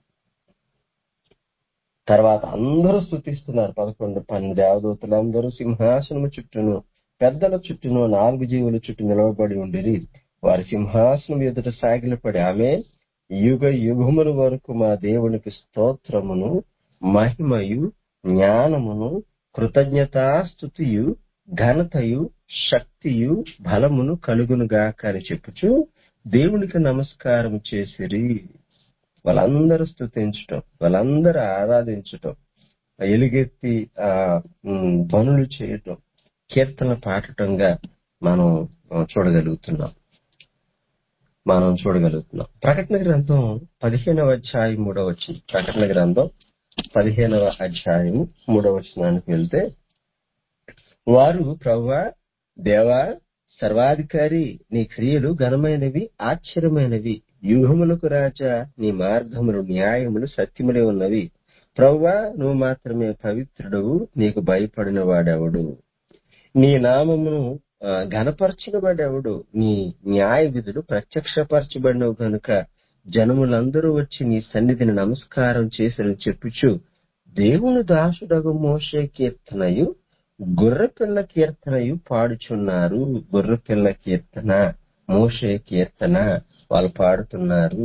తర్వాత అందరూ స్థుతిస్తున్నారు పదకొండు పన్నెండు దేవదూతలు అందరూ సింహాసనము చుట్టూను పెద్దల చుట్టూను నాలుగు జీవుల చుట్టూ నిలవబడి ఉండిరి వారి సింహాసనం ఎదుట సాగిలపడి ఆమె యుగ యుగముల వరకు మా దేవునికి స్తోత్రమును మహిమయు జ్ఞానమును కృతజ్ఞతాస్థుతియు ఘనతయు శక్తియు బలమును కలుగునుగాక అని చెప్పుచు దేవునికి నమస్కారం చేసిరి వాళ్ళందరూ స్థుతించటం వాళ్ళందరూ ఆరాధించటం ఎలుగెత్తి ఆ ఉమ్, ధ్వనులు చేయటం కీర్తన పాడటంగా మనం ఆ, చూడగలుగుతున్నాం మనం చూడగలుగుతున్నాం ప్రకటన గ్రంథం పదిహేనవ అధ్యాయం మూడవ వచ్చిన ప్రకటన గ్రంథం పదిహేనవ అధ్యాయం మూడవ వచనానికి వెళ్తే వారు ప్రవ్వా దేవా సర్వాధికారి నీ క్రియలు ఘనమైనవి ఆశ్చర్యమైనవి వ్యూహములకు రాజా నీ మార్గములు న్యాయములు సత్యములే ఉన్నవి ప్రవ్వా నువ్వు మాత్రమే పవిత్రుడవు నీకు భయపడిన వాడెవడు నీ నామమును ఆ, ఘనపరచిన వాడెవడు నీ న్యాయ విధులు ప్రత్యక్షపరచబడినవు కనుక జనములందరూ వచ్చి నీ సన్నిధిని నమస్కారం చేసిన చెప్పుచు దేవుని దాసుడగు మోషే కీర్తనయు గొర్రెపిల్ల కీర్తనయు పాడుచున్నారు గొర్రెపిల్ల కీర్తన మోషే కీర్తన వాళ్ళు పాడుతున్నారు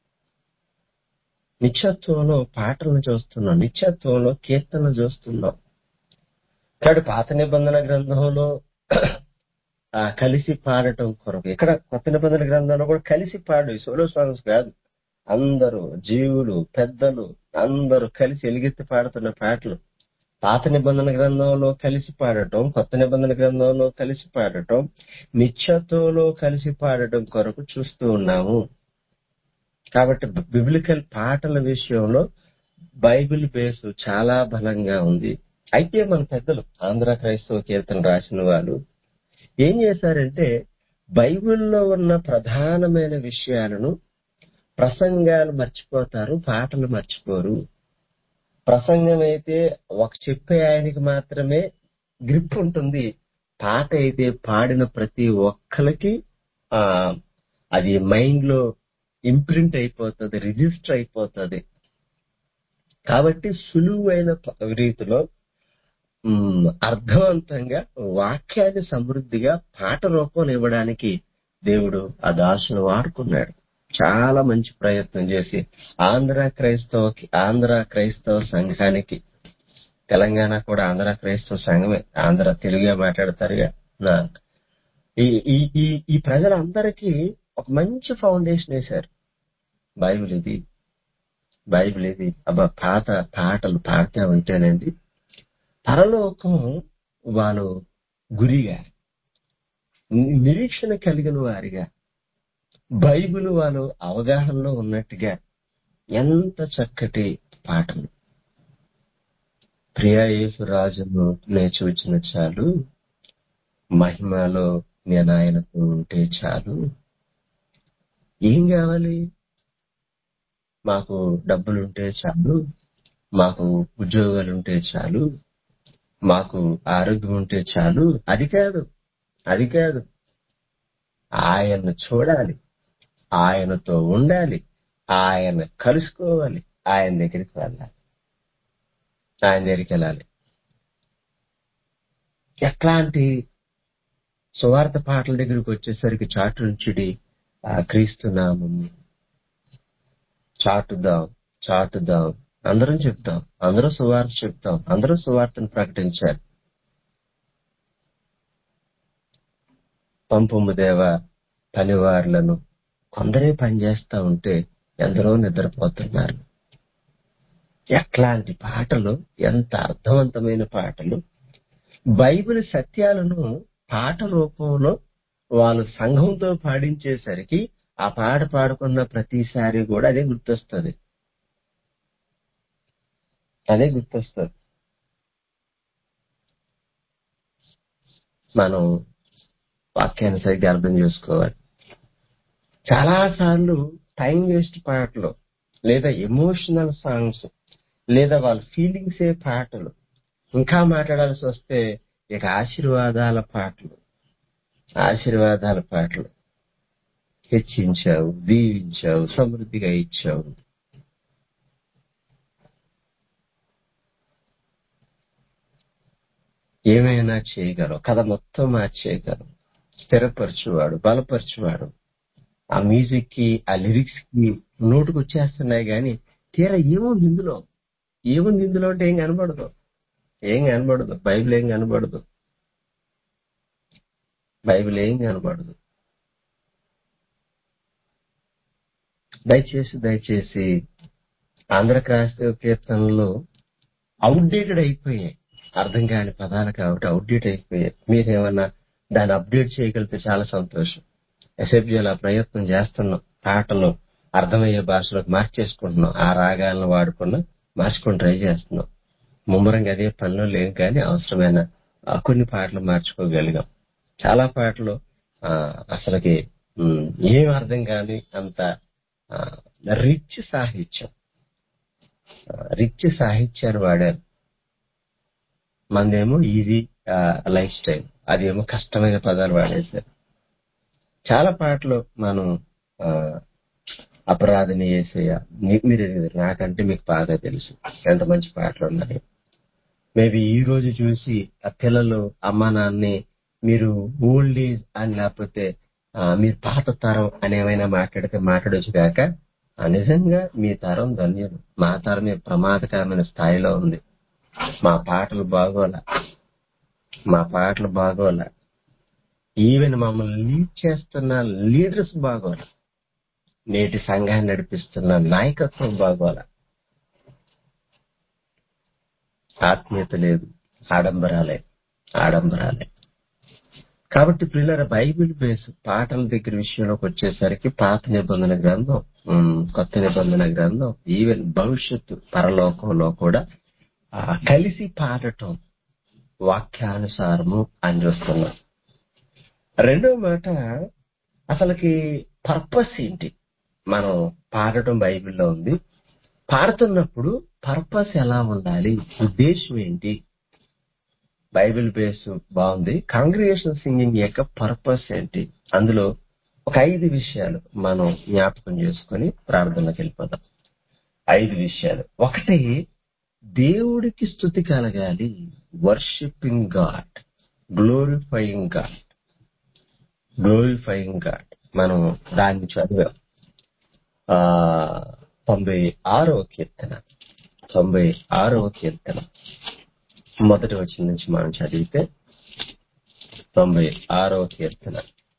నిత్యత్వంలో పాటలను చూస్తున్నాం నిత్యత్వంలో కీర్తనలు చూస్తున్నాం కాబట్టి పాత నిబంధన గ్రంథంలో ఆ కలిసి పాడటం కొరకు ఇక్కడ కొత్త నిబంధన గ్రంథంలో కూడా కలిసి పాడు సోలో సాంగ్స్ కాదు అందరూ జీవులు పెద్దలు అందరూ కలిసి ఎలుగెత్తి పాడుతున్న పాటలు పాత నిబంధన గ్రంథంలో కలిసి పాడటం కొత్త నిబంధన గ్రంథంలో కలిసి పాడటం నిత్యత్వంలో కలిసి పాడటం కొరకు చూస్తూ ఉన్నాము కాబట్టి బిబ్లికల్ పాటల విషయంలో బైబిల్ బేస్ చాలా బలంగా ఉంది అయితే మన పెద్దలు ఆంధ్ర క్రైస్తవ కీర్తన రాసిన వాళ్ళు ఏం చేశారంటే బైబిల్లో ఉన్న ప్రధానమైన విషయాలను ప్రసంగాలు మర్చిపోతారు పాటలు మర్చిపోరు ప్రసంగం అయితే ఒక చెప్పే ఆయనకి మాత్రమే గ్రిప్ ఉంటుంది పాట అయితే పాడిన ప్రతి ఒక్కరికి ఆ అది మైండ్ లో ఇంప్రింట్ అయిపోతుంది రిజిస్టర్ అయిపోతుంది కాబట్టి సులువైన ప- రీతిలో ఉమ్, అర్థవంతంగా వాక్యాన్ని సమృద్ధిగా పాట రూపం ఇవ్వడానికి దేవుడు ఆ దాసును వాడుకున్నాడు చాలా మంచి ప్రయత్నం చేసి ఆంధ్ర క్రైస్తవ ఆంధ్ర క్రైస్తవ సంఘానికి తెలంగాణ కూడా ఆంధ్ర క్రైస్తవ సంఘమే ఆంధ్ర తెలుగే మాట్లాడతారుగా నా ఈ ఈ ఈ ఈ ప్రజలందరికీ ఒక మంచి ఫౌండేషన్ వేశారు బైబిల్ ఇది బైబిల్ ఇది అబ్బా పాత పాటలు పాడుతూ ఉంటేనండి పరలోకం వాళ్ళు గురిగా ని- నిరీక్షణ కలిగిన వారిగా బైబిల్ వాళ్ళు అవగాహనలో ఉన్నట్టుగా ఎంత చక్కటి పాటలు ప్రియా యేసు రాజును నే చూచిన చాలు మహిమలో నేను ఆయనతో ఉంటే చాలు ఏం కావాలి మాకు డబ్బులుంటే చాలు మాకు ఉద్యోగాలు ఉంటే చాలు మాకు ఆరోగ్యం ఉంటే చాలు అది కాదు అది కాదు ఆయన్ను చూడాలి ఆయనతో ఉండాలి ఆయన కలుసుకోవాలి ఆయన దగ్గరికి వెళ్ళాలి ఆయన దగ్గరికి వెళ్ళాలి ఎట్లాంటి సువార్త పాటల దగ్గరికి వచ్చేసరికి చాటు నుంచుడి ఆ క్రీస్తు నామము చాటుదాం చాటుదాం అందరం చెప్తాం అందరూ సువార్త చెప్తాం అందరూ సువార్తను ప్రకటించాలి పంపము దేవ పనివారులను కొందరే పనిచేస్తా ఉంటే ఎందరో నిద్రపోతున్నారు ఎట్లాంటి పాటలు ఎంత అర్థవంతమైన పాటలు బైబిల్ సత్యాలను పాట రూపంలో వాళ్ళు సంఘంతో పాడించేసరికి ఆ పాట పాడుకున్న ప్రతిసారి కూడా అదే గుర్తొస్తుంది అదే గుర్తొస్తుంది మనం వాక్యాన్ని సరిగ్గా అర్థం చేసుకోవాలి చాలా సార్లు టైం వేస్ట్ పాటలు లేదా ఎమోషనల్ సాంగ్స్ లేదా వాళ్ళ ఫీలింగ్సే పాటలు ఇంకా మాట్లాడాల్సి వస్తే ఇక ఆశీర్వాదాల పాటలు ఆశీర్వాదాల పాటలు హెచ్చించావు దీవించావు సమృద్ధిగా ఇచ్చావు ఏమైనా చేయగలవు కథ మొత్తం మార్చేయగలవు స్థిరపరచువాడు బలపరచువాడు ఆ మ్యూజిక్ కి ఆ లిరిక్స్ కి నోటుకు వచ్చేస్తున్నాయి కానీ తీరా ఏముంది ఇందులో ఏముంది ఇందులో అంటే ఏం కనబడదు ఏం కనబడదు బైబిల్ ఏం కనబడదు బైబిల్ ఏం కనబడదు దయచేసి దయచేసి ఆంధ్ర క్రైస్తవ కీర్తనలు అవుట్డేటెడ్ అయిపోయాయి అర్థం కాని పదాలు కాబట్టి అవుట్డేట్ అయిపోయాయి మీరేమన్నా దాన్ని అప్డేట్ చేయగలిగితే చాలా సంతోషం ఎస్ఎఫ్జీలో ఆ ప్రయత్నం చేస్తున్నాం పాటలు అర్థమయ్యే భాషలోకి మార్చేసుకుంటున్నాం ఆ రాగాలను వాడుకున్న మార్చుకొని ట్రై చేస్తున్నాం ముమ్మరంగా అదే పనిలో లేవు కానీ అవసరమైన ఆ, కొన్ని పాటలు మార్చుకోగలిగాం చాలా పాటలు ఆ, అసలుకి ఉమ్, ఏం అర్థం కాని అంత రిచ్ సాహిత్యం రిచ్ సాహిత్యాన్ని వాడారు మందేమో ఈజీ లైఫ్ స్టైల్ అదేమో కష్టమైన పదాలు వాడేశారు చాలా పాటలు మనం ఆ, అపరాధిని చేసేయ మీరు నాకంటే మీకు బాగా తెలుసు ఎంత మంచి పాటలు ఉన్నాయి మేబీ ఈ రోజు చూసి ఆ పిల్లలు అమ్మా నాన్ని మీరు ఓల్డ్ ఏజ్ అని లేకపోతే ఆ, మీరు పాత తరం అని ఏమైనా మాట్లాడితే మాట్లాడొచ్చు కాక ఆ, నిజంగా మీ తరం ధన్యులు మా తరమే ప్రమాదకరమైన స్థాయిలో ఉంది మా పాటలు బాగోలా మా పాటలు బాగోలా ఈవెన్ మమ్మల్ని లీడ్ చేస్తున్న లీడర్స్ బాగోలా నేటి సంఘాన్ని నడిపిస్తున్న నాయకత్వం బాగోలా ఆత్మీయత లేదు ఆడంబరాలే ఆడంబరాలే కాబట్టి పిల్లల బైబిల్ బేస్ పాటల దగ్గర విషయంలోకి వచ్చేసరికి పాత నిబంధన గ్రంథం ఉమ్, కొత్త నిబంధన గ్రంథం ఈవెన్ భవిష్యత్తు పరలోకంలో కూడా ఆ, కలిసి పాడటం వాక్యానుసారము అని చూస్తున్నాం రెండో మాట అసలుకి పర్పస్ ఏంటి మనం పాడటం బైబిల్లో ఉంది పాడుతున్నప్పుడు పర్పస్ ఎలా ఉండాలి ఉద్దేశం ఏంటి బైబిల్ బేస్ బాగుంది కాంగ్రిగేషన్ సింగింగ్ యొక్క పర్పస్ ఏంటి అందులో ఒక ఐదు విషయాలు మనం జ్ఞాపకం చేసుకుని ప్రార్థనలోకి వెళ్ళిపోదాం ఐదు విషయాలు ఒకటి దేవుడికి స్థుతి కలగాలి worshipping God glorifying God glorifying God మనం దాన్ని చదివాం ఆ తొంభై ఆరవ కీర్తన తొంభై ఆరవ కీర్తన మొదటి వచ్చిన నుంచి మనం చదివితే తొంభై ఆరవ కీర్తన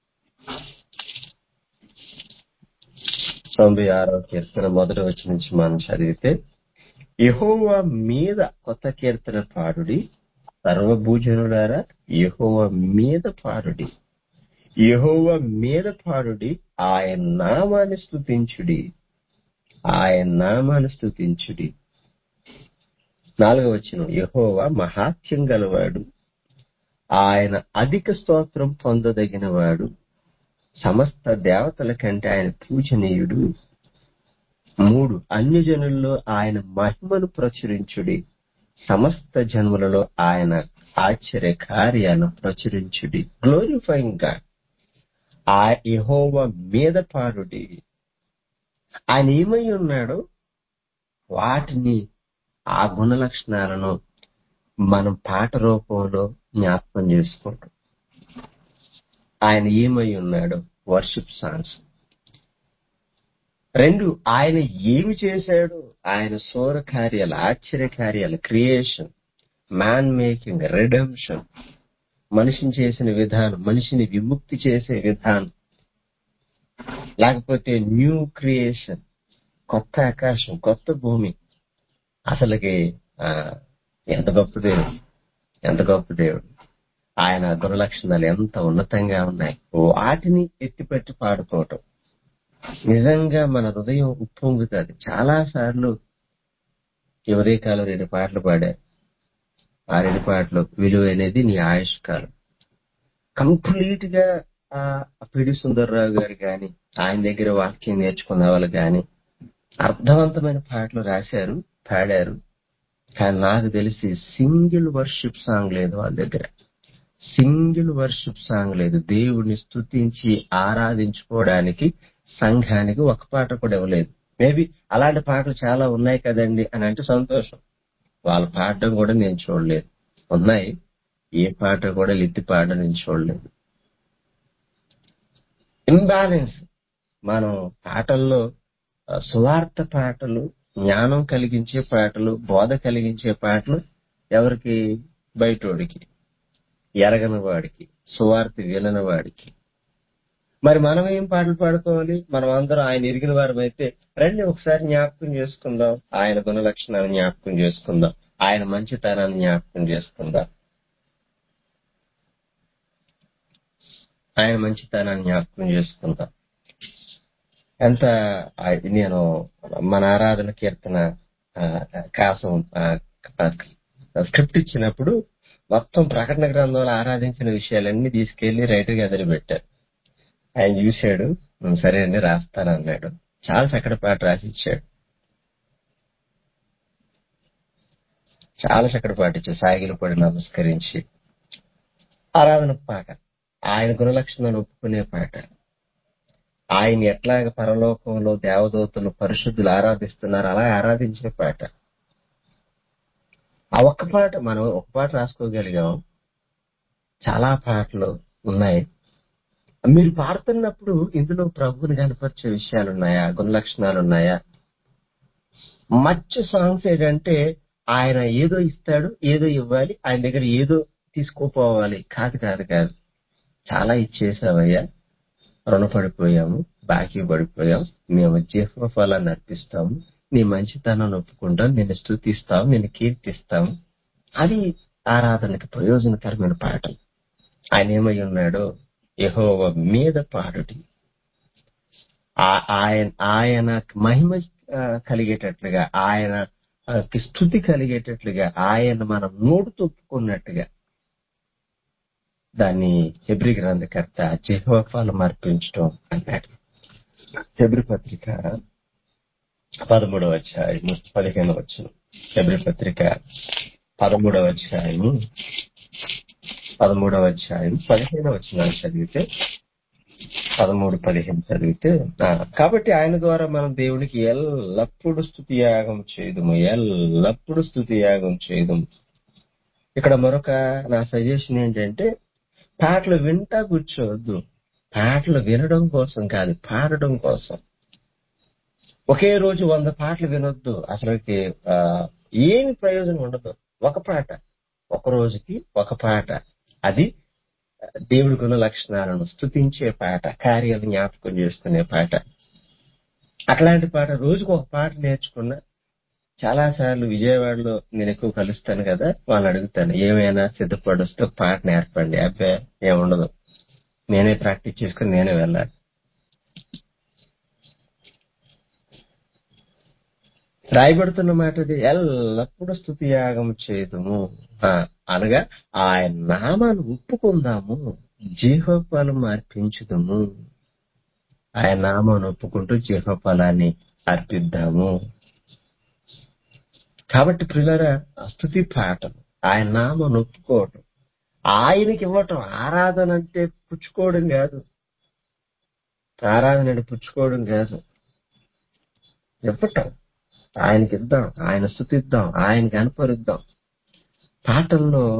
తొంభై ఆరవ కీర్తన మొదటి వచ్చిన నుంచి మనం చదివితే యెహోవా మీద కొత్త కీర్తన పాడుడి సర్వభూజనులారా యెహోవా మీద పాడుడి యెహోవా మీద పాడుడి ఆయన నామాన్ని స్తుతించుడి ఆయన నామాన్ని స్తుతించుడి నాలుగవ వచ్చిన యెహోవా మహాత్యం గలవాడు ఆయన అధిక స్తోత్రం పొందదగిన వాడు సమస్త దేవతల కంటే ఆయన పూజనీయుడు మూడు అన్యజనుల్లో ఆయన మహిమను ప్రచురించుడి సమస్త జన్మలలో ఆయన ఆశ్చర్య కార్యాలను ప్రచురించుడి గ్లోరిఫైయింగ్ గాడ్ ఆ యెహోవ మీద పాడుడి ఆయన ఏమై ఉన్నాడో వాటిని ఆ గుణ లక్షణాలను మనం పాట రూపంలో జ్ఞాపకం చేసుకుంటాం ఆయన ఏమై ఉన్నాడు వర్షిప్ సాంగ్స్ రెండు ఆయన ఏమి చేశాడు ఆయన సౌర కార్యాలు ఆశ్చర్య కార్యాలు క్రియేషన్ మ్యాన్ మేకింగ్ రిడమ్షన్ మనిషిని చేసిన విధానం మనిషిని విముక్తి చేసే విధానం లేకపోతే న్యూ క్రియేషన్ కొత్త ఆకాశం కొత్త భూమి అసలుకి ఆ, ఎంత గొప్ప దేవుడు ఎంత గొప్ప దేవుడు ఆయన గుణలక్షణాలు ఎంత ఉన్నతంగా ఉన్నాయి వాటిని ఎత్తిపెట్టి పాడుకోవటం నిజంగా మన హృదయం ఉప్పొంగుతుంది చాలా సార్లు ఈ ఉదయకాలం రెండు పాటలు పాడారు ఆ రెండు పాటలు విలువైనది నీ ఆయుష్ కాలం కంప్లీట్ గా ఆ పిడి సుందర్రావు గారు గాని ఆయన దగ్గర వాక్యం నేర్చుకున్న వాళ్ళు గాని అర్థవంతమైన పాటలు రాశారు పాడారు కానీ నాకు తెలిసి సింగిల్ వర్షిప్ సాంగ్ లేదు వాళ్ళ దగ్గర సింగిల్ వర్షిప్ సాంగ్ లేదు దేవుడిని స్తుతించి ఆరాధించుకోవడానికి సంఘానికి ఒక పాట కూడా ఇవ్వలేదు మేబీ అలాంటి పాటలు చాలా ఉన్నాయి కదండి అని అంటే సంతోషం వాళ్ళు పాడడం కూడా నేను చూడలేదు ఉన్నాయి ఏ పాట కూడా లిత్తి పాడడం నేను చూడలేదు ఇంబ్యాలెన్స్ మనం పాటల్లో ఆ, సువార్త పాటలు జ్ఞానం కలిగించే పాటలు బోధ కలిగించే పాటలు ఎవరికి బయటోడికి ఎరగని వాడికి సువార్త వినని వాడికి మరి మనం ఏం పాటలు పాడుకోవాలి మనం అందరం ఆయన ఎరిగిన వారం అయితే రండి ఒకసారి జ్ఞాపకం చేసుకుందాం ఆయన గుణ లక్షణాలను జ్ఞాపకం చేసుకుందాం ఆయన మంచితనాన్ని జ్ఞాపకం చేసుకుందాం ఆయన మంచితనాన్ని జ్ఞాపకం చేసుకుందాం ఎంత ఆ, నేను మన ఆరాధన కీర్తన ఆ, కాసం ఆ, స్క్రిప్ట్ ఇచ్చినప్పుడు మొత్తం ప్రకటన గ్రంథంలో ఆరాధించిన విషయాలన్నీ తీసుకెళ్లి రైటర్ గా పెట్టారు ఆయన చూశాడు "ఉం, సరే అండి రాస్తాను అన్నాడు చాలా చక్కటి పాట రాసి ఇచ్చాడు చాలా చక్కటి పాట ఇచ్చాడు సాగిలు పడి నమస్కరించి ఆరాధన పాట ఆయన గుణలక్షణాలు ఒప్పుకునే పాట ఆయన ఎట్లాగ పరలోకంలో దేవదూతలు పరిశుద్ధులు ఆరాధిస్తున్నారు అలా ఆరాధించే పాట ఆ ఒక్క పాట మనం ఒక పాట రాసుకోగలిగాం చాలా పాటలు ఉన్నాయి మీరు పాడుతున్నప్పుడు ఇందులో ప్రభువుని కనపరిచే విషయాలు ఉన్నాయా గుణలక్షణాలు ఉన్నాయా మచ్చ సాంగ్స్ ఏంటంటే ఆయన ఏదో ఇస్తాడు ఏదో ఇవ్వాలి ఆయన దగ్గర ఏదో తీసుకోపోవాలి కాదు కాదు కాదు చాలా ఇచ్చేసావయ్యా రుణపడిపోయాము బాకీ పడిపోయాం మేము జీవ ఫలాన్ని అర్పిస్తాము నీ మంచితనాన్ని ఒప్పుకుంటాం నేను స్థుతిస్తాం నేను కీర్తిస్తాం అది ఆరాధనకి ప్రయోజనకరమైన పాటలు ఆయన ఏమై ఉన్నాడో యెహోవ మీద పాడుటి ఆ- ఆయన ఆయన మహిమ ఆ, కలిగేటట్లుగా ఆయన ఆ, కి స్థుతి కలిగేటట్లుగా ఆయన మనం నోటు తొప్పుకున్నట్టుగా దాన్ని హెబ్రి గ్రంథకర్త జెహోఫాలు అర్పించడం అన్నాడు హెబ్రి పత్రిక పదమూడవ అధ్యాయము పదిహేను వచ్చిన హెబ్రి పత్రిక పదమూడవ అధ్యాయము పదమూడవ అధ్యాయం పదిహేను వచ్చిన చదివితే పదమూడు పదిహేను చదివితే ఆ, కాబట్టి ఆయన ద్వారా మనం దేవునికి ఎల్లప్పుడూ స్థుతి యాగం చేయదుము ఎల్లప్పుడూ స్థుతి యాగం చేయదుము ఇక్కడ మరొక నా సజెషన్ ఏంటంటే పాటలు వింటా కూర్చోవద్దు పాటలు వినడం కోసం కాదు పాడడం కోసం ఒకే రోజు వంద పాటలు వినొద్దు అసలుకి ఆ, ఏమి ప్రయోజనం ఉండదు ఒక పాట ఒక రోజుకి ఒక పాట అది దేవుడి గుణ లక్షణాలను స్తుతించే పాట కార్యాలు జ్ఞాపకం చేసుకునే పాట అట్లాంటి పాట రోజుకు ఒక పాట నేర్చుకున్నా చాలా సార్లు విజయవాడలో నేను ఎక్కువ కలుస్తాను కదా వాళ్ళని అడుగుతాను ఏమైనా సిద్ధపడొస్తే ఒక పాట నేర్పండి అబ్బాయి ఏముండదు నేనే ప్రాక్టీస్ చేసుకుని నేనే వెళ్ళాలి రాయబడుతున్న మాట ఇది ఎల్లప్పుడూ స్థుతి యాగం చేయదుము ఆ, అనగా ఆయన నామాన్ని ఒప్పుకుందాము జీవఫలం అర్పించుదాము ఆయన నామాన్ని ఒప్పుకుంటూ జీవఫలాన్ని అర్పిద్దాము కాబట్టి ప్రియులరా స్థుతి పాఠం ఆయన నామం ఒప్పుకోవటం ఆయనకి ఇవ్వటం ఆరాధన అంటే పుచ్చుకోవడం కాదు ఆరాధన అంటే పుచ్చుకోవడం కాదు ఇవ్వటం ఆయనకి ఇద్దాం ఆయన స్థుతిద్దాం ఆయనకి అనుపరుద్దాం పాటల్లో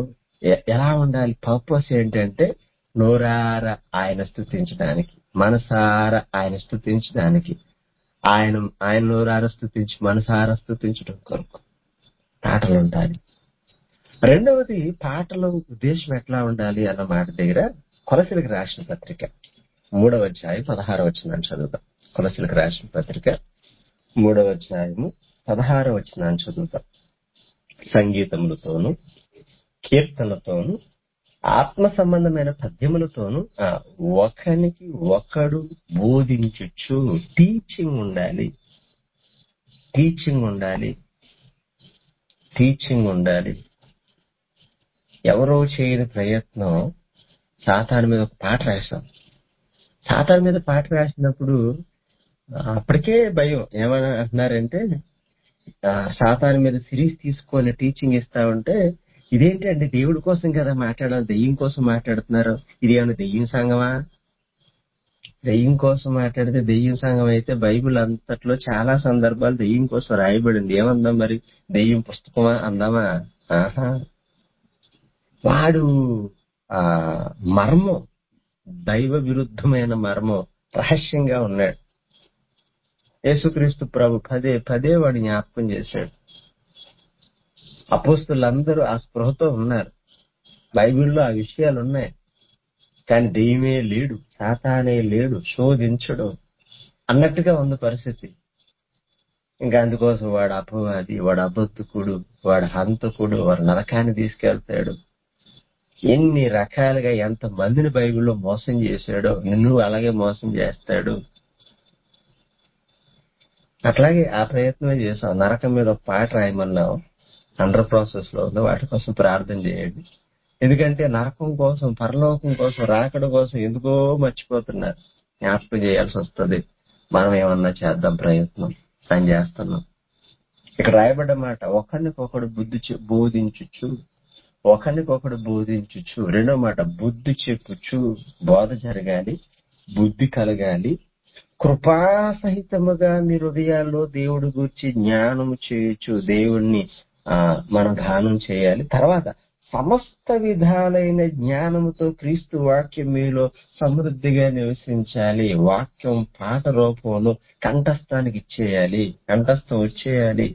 ఎ- ఎలా ఉండాలి పర్పస్ ఏంటంటే నోరార ఆయన స్థుతించడానికి మనసార ఆయన స్థుతించడానికి ఆయన ఆయన నోరార స్థుతించి మనసార స్థుతించడం కొరకు పాటలు ఉండాలి రెండవది పాటల ఉద్దేశం ఎట్లా ఉండాలి అన్న మాట దగ్గర కొలసిలకు రాసిన పత్రిక మూడవ అధ్యాయం పదహారవ వచనాన్ని చదువుతాం కొలసిలకు రాసిన పత్రిక మూడవ అధ్యాయము పదహారవ వచనాన్ని చదువుతాం సంగీతములతోను కీర్తనలతోను ఆత్మ సంబంధమైన పద్యములతోను ఆ, ఒకనికి ఒకడు బోధించుచు టీచింగ్ ఉండాలి టీచింగ్ ఉండాలి టీచింగ్ ఉండాలి ఎవరో చేయని ప్రయత్నం సాతాను మీద ఒక పాట రాశాం సాతాను మీద పాట రాసినప్పుడు ఆ, అప్పటికే భయం ఏమని అంటున్నారంటే ఆ, సాతాను మీద సిరీస్ తీసుకొని టీచింగ్ ఇస్తా ఉంటే ఇదేంటండి దేవుడి కోసం కదా మాట్లాడాలి దెయ్యం కోసం మాట్లాడుతున్నారు ఇది ఏమైనా దెయ్యం సంఘమా దెయ్యం కోసం మాట్లాడితే దెయ్యం సంఘం అయితే బైబిల్ అంతట్లో చాలా సందర్భాలు దెయ్యం కోసం రాయబడింది ఏమందాం మరి దెయ్యం పుస్తకమా అందామా ఆహా వాడు ఆ మర్మం దైవ విరుద్ధమైన మర్మం రహస్యంగా ఉన్నాడు యేసుక్రీస్తు ప్రభు పదే పదే వాడు జ్ఞాపకం చేశాడు అపోస్తులందరూ ఆ స్పృహతో ఉన్నారు బైబిల్లో ఆ విషయాలు ఉన్నాయి కానీ దెయ్యమే లేడు సాతానే లేడు శోధించడు అన్నట్టుగా ఉంది పరిస్థితి ఇంకా అందుకోసం వాడు అపవాది వాడు అబద్ధకుడు వాడు హంతకుడు వాడు నరకాన్ని తీసుకెళ్తాడు ఎన్ని రకాలుగా ఎంత మందిని బైబిల్లో మోసం చేశాడో నిన్ను అలాగే మోసం చేస్తాడు అట్లాగే ఆ ప్రయత్నమే చేసాం నరకం మీద ఒక పాట రాయమన్నాం అండర్ ప్రాసెస్ లో ఉంది వాటి కోసం ప్రార్థన చేయండి ఎందుకంటే నరకం కోసం పరలోకం కోసం రాకడ కోసం ఎందుకో మర్చిపోతున్నారు జ్ఞాపకం చేయాల్సి వస్తుంది మనం ఏమన్నా చేద్దాం ప్రయత్నం అని చేస్తున్నాం ఇక్కడ రాయబడ్డ మాట ఒకరినికొకడు బుద్ధి చె- బోధించుచు ఒకరినికొకడు బోధించుచు రెండో మాట బుద్ధి చెప్పుచు బోధ జరగాలి బుద్ధి కలగాలి కృపాసహితముగా మీ హృదయాల్లో దేవుడి గురించి జ్ఞానము చేయొచ్చు దేవుణ్ణి ఆ మనం గానం చేయాలి తర్వాత సమస్త విధాలైన జ్ఞానముతో క్రీస్తు వాక్యం మీలో సమృద్ధిగా నివసించాలి వాక్యం పాట రూపంలో కంఠస్థానికి ఇచ్చేయాలి కంఠస్థం వచ్చేయాలి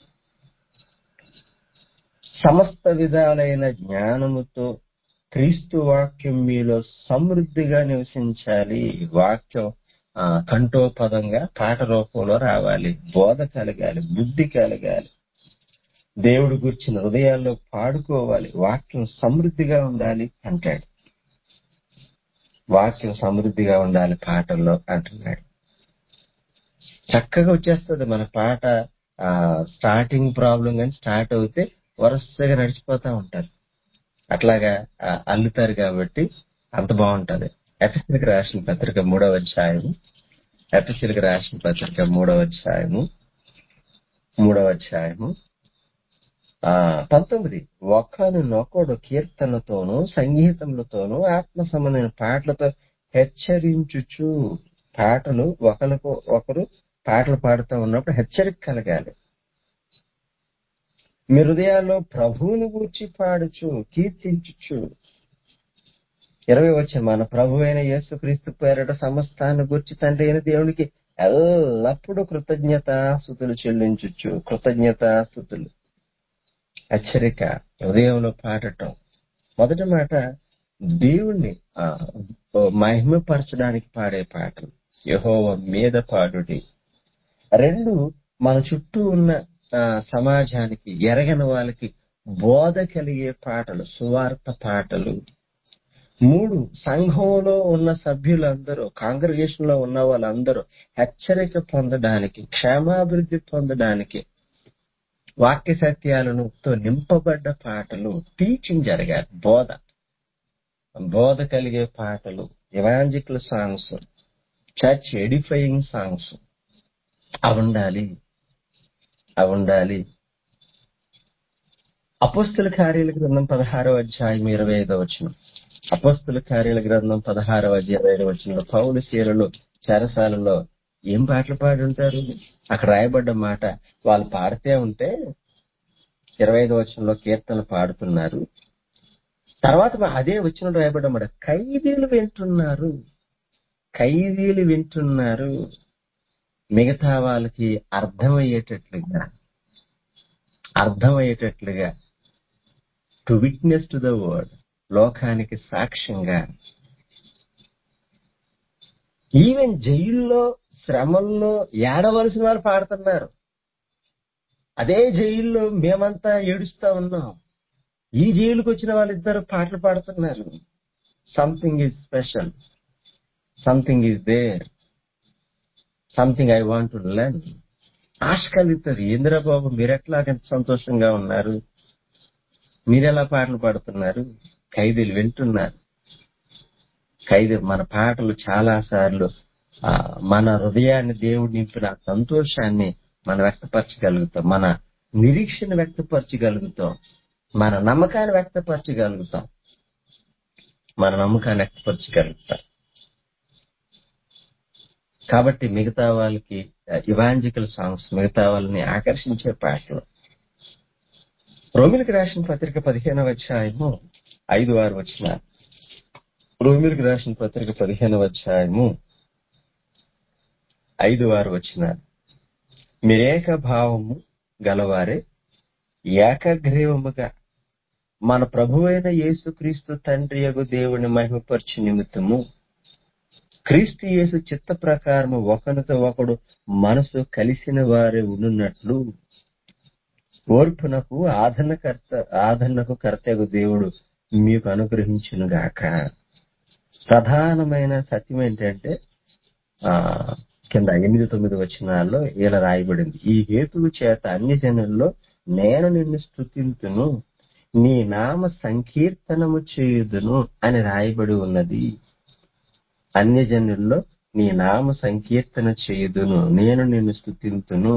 సమస్త విధాలైన జ్ఞానముతో క్రీస్తు వాక్యం మీలో సమృద్ధిగా నివసించాలి వాక్యం ఆ, కంఠోపదంగా పాట రూపంలో రావాలి బోధ కలగాలి బుద్ధి కలగాలి దేవుడు గుర్చిన హృదయాల్లో పాడుకోవాలి వాక్యం సమృద్ధిగా ఉండాలి అంటాడు వాక్యం సమృద్ధిగా ఉండాలి పాటల్లో అంటున్నాడు చక్కగా వచ్చేస్తుంది మన పాట ఆ స్టార్టింగ్ ప్రాబ్లం కానీ స్టార్ట్ అవుతే వరుసగా నడిచిపోతా ఉంటారు అట్లాగా ఆ, అల్లుతారు కాబట్టి అంత బాగుంటది ఎఫ్ఎస్సీలకు రాసిన పత్రిక మూడవ అధ్యాయము ఎఫ్ఎస్సీలకు రాసిన పత్రిక మూడవ అధ్యాయము మూడవ అధ్యాయము ఆ పంతొమ్మిది ఒకరినొకడు కీర్తనతోనూ సంగీతములతోనూ ఆత్మ సంబంధమైన పాటలతో హెచ్చరించుచు పాటలు ఒకరికి ఒకరు పాటలు పాడుతూ ఉన్నప్పుడు హెచ్చరిక కలగాలి మీ హృదయాల్లో ప్రభువుని గూర్చి పాడుచు కీర్తించుచు ఇరవై వచ్చే మన ప్రభు అయిన యేసుక్రీస్తు పేరట సమస్తాన్ని గుర్చి తండ్రి అయిన దేవునికి ఎల్లప్పుడూ కృతజ్ఞతాస్థుతులు చెల్లించుచు కృతజ్ఞతాస్థుతులు హెచ్చరిక హృదయంలో పాడటం మొదటి మాట దేవుణ్ణి ఆ, మహిమపరచడానికి పాడే పాటలు యహోవ మీద పాడుడి రెండు మన చుట్టూ ఉన్న ఆ, సమాజానికి ఎరగని వాళ్ళకి బోధ కలిగే పాటలు సువార్త పాటలు మూడు సంఘంలో ఉన్న సభ్యులందరూ కాంగ్రిగేషన్ లో ఉన్న వాళ్ళందరూ హెచ్చరిక పొందడానికి క్షేమాభివృద్ధి పొందడానికి వాక్య సత్యాలను తో నింపబడ్డ పాటలు టీచింగ్ జరగాలి బోధ బోధ కలిగే పాటలు evangelical songs church edifying songs అవి ఉండాలి అవి ఉండాలి అపోస్తుల కార్యాల గ్రంథం పదహారో అధ్యాయం ఇరవై ఐదో వచ్చిన అపోస్తుల కార్యాల గ్రంథం పదహారో అధ్యాయం ఇరవై వచ్చిన పౌలు శీలలో చెరసాలలో ఏం పాటలు పాడి ఉంటారు అక్కడ రాయబడ్డ మాట వాళ్ళు పాడితే ఉంటే ఇరవై ఐదో వచనంలో కీర్తన పాడుతున్నారు తర్వాత మా- అదే వచ్చిన రాయబడ్డ ఖైదీలు వింటున్నారు ఖైదీలు వింటున్నారు మిగతా వాళ్ళకి అర్థమయ్యేటట్లుగా అర్థమయ్యేటట్లుగా to witness to the word లోకానికి సాక్ష్యంగా ఈవెన్ జైల్లో శ్రమల్లో ఏడవలసిన వారు పాడుతున్నారు అదే జైల్లో మేమంతా ఏడుస్తా ఉన్నాం ఈ జైలుకి వచ్చిన వాళ్ళిద్దరు పాటలు పాడుతున్నారు something is special something is there something I want to learn ఆశ కలుగుతుంది ఏందిరా బాబు మీరెట్లా ఎంత సంతోషంగా ఉన్నారు మీరెలా పాటలు పాడుతున్నారు ఖైదీలు వింటున్నారు ఖైదీ మన పాటలు చాలా సార్లు ఆ, మన హృదయాన్ని దేవుడు నింపిన ఆ సంతోషాన్ని మనం వ్యక్తపరచగలుగుతాం మన నిరీక్షణ వ్యక్తపరచగలుగుతాం మన నమ్మకాన్ని వ్యక్తపరచగలుగుతాం మన నమ్మకాన్ని వ్యక్తపరచగలుగుతాం కాబట్టి మిగతా వాళ్ళకి ఇవాంజికల్ సాంగ్స్ మిగతా వాళ్ళని ఆకర్షించే పాటలు రోమిలికి రాసిన పత్రిక పదిహేనవ అధ్యాయము ఐదు ఆరు వచ్చిన రోమిలికి రాసిన పత్రిక పదిహేనవ అధ్యాయము ఐదు ఆరు వచ్చిన మీరేక భావము గలవారే ఏకగ్రీవముగా మన ప్రభువైన యేసుక్రీస్తు తండ్రి యగు దేవుని మహిమపరచు నిమిత్తము క్రీస్తు యేసు చిత్త ప్రకారము ఒకరితో ఒకడు మనసు కలిసిన వారే ఉండున్నట్లు ఓర్పునకు ఆదరణకర్త ఆదరణకు కర్తగు దేవుడు మీకు అనుగ్రహించును గాక ప్రధానమైన సత్యం ఏంటంటే ఆ కింద ఎనిమిది తొమ్మిది వచనాల్లో ఇలా రాయబడింది ఈ హేతువు చేత అన్ని జనుల్లో నేను నిన్ను స్తుతింతును నీ నామ సంకీర్తనము చేయుదును అని రాయబడి ఉన్నది అన్య జనుల్లో నీ నామ సంకీర్తన చేయుదును నేను నిన్ను స్తుతింతును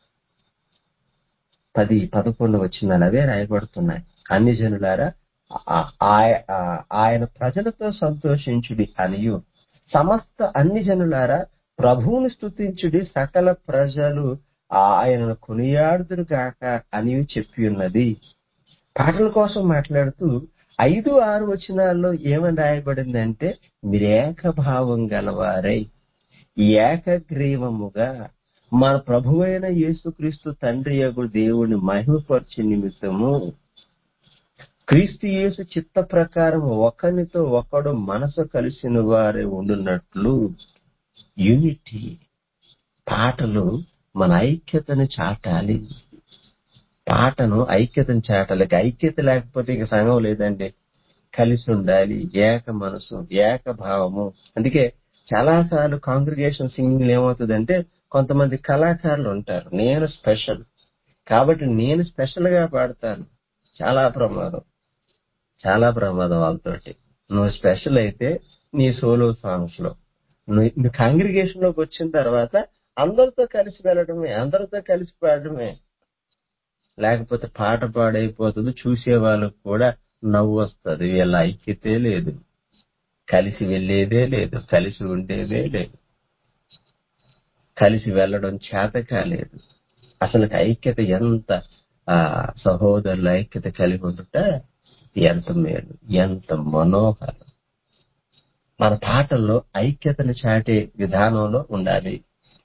పది పదకొండు వచ్చినాలు అవే రాయబడుతున్నాయి అన్ని జనులారా ఆ- ఆయ- ఆ- ఆయన ప్రజలతో సంతోషించుడి అనియు సమస్త అన్ని జనులారా ప్రభువుని స్తుతించుడి సకల ప్రజలు ఆయనను కొనియాడుదురు గాక అని చెప్పి ఉన్నది పాటల కోసం మాట్లాడుతూ ఐదు ఆరు వచనాల్లో ఏమని రాయబడిందంటే మీరు ఏకభావం గలవారై ఏకగ్రీవముగా మన ప్రభువైన యేసుక్రీస్తు తండ్రి యొక్క దేవుని మహిమపరచు నిమిత్తము క్రీస్తు యేసు చిత్త ప్రకారం ఒకరితో ఒకడు మనసు కలిసిన వారే ఉండున్నట్లు యూనిటీ పాటలు మన ఐక్యతను చాటాలి పాటను ఐక్యతను చాటాలి ఇక ఐక్యత లేకపోతే ఇక సంఘం లేదండి కలిసి ఉండాలి ఏక మనసు ఏక భావము అందుకే చాలా సార్లు కాంగ్రిగేషన్ సింగింగ్ ఏమవుతుందంటే కొంతమంది కళాకారులు ఉంటారు నేను స్పెషల్ కాబట్టి నేను స్పెషల్ గా పాడతాను చాలా ప్రమాదం చాలా ప్రమాదం వాళ్ళతోటి నువ్వు స్పెషల్ అయితే నీ సోలో సాంగ్స్ లో నువ్వు నువ్వు కాంగ్రిగేషన్ లోకి వచ్చిన తర్వాత అందరితో కలిసి వెళ్ళడమే అందరితో కలిసి పాడడమే లేకపోతే పాట పాడైపోతుంది చూసే వాళ్ళకు కూడా నవ్వు వస్తుంది వీళ్ళ ఐక్యతే లేదు కలిసి వెళ్ళేదే లేదు కలిసి ఉండేదే లేదు కలిసి వెళ్ళడం చేత కాలేదు అసలు ఐక్యత ఎంత ఆ సహోదరుల ఐక్యత కలిగి ఉండుట ఎంత మేలు ఎంత మనోహరం మన పాటల్లో ఐక్యతను చాటే విధానంలో ఉండాలి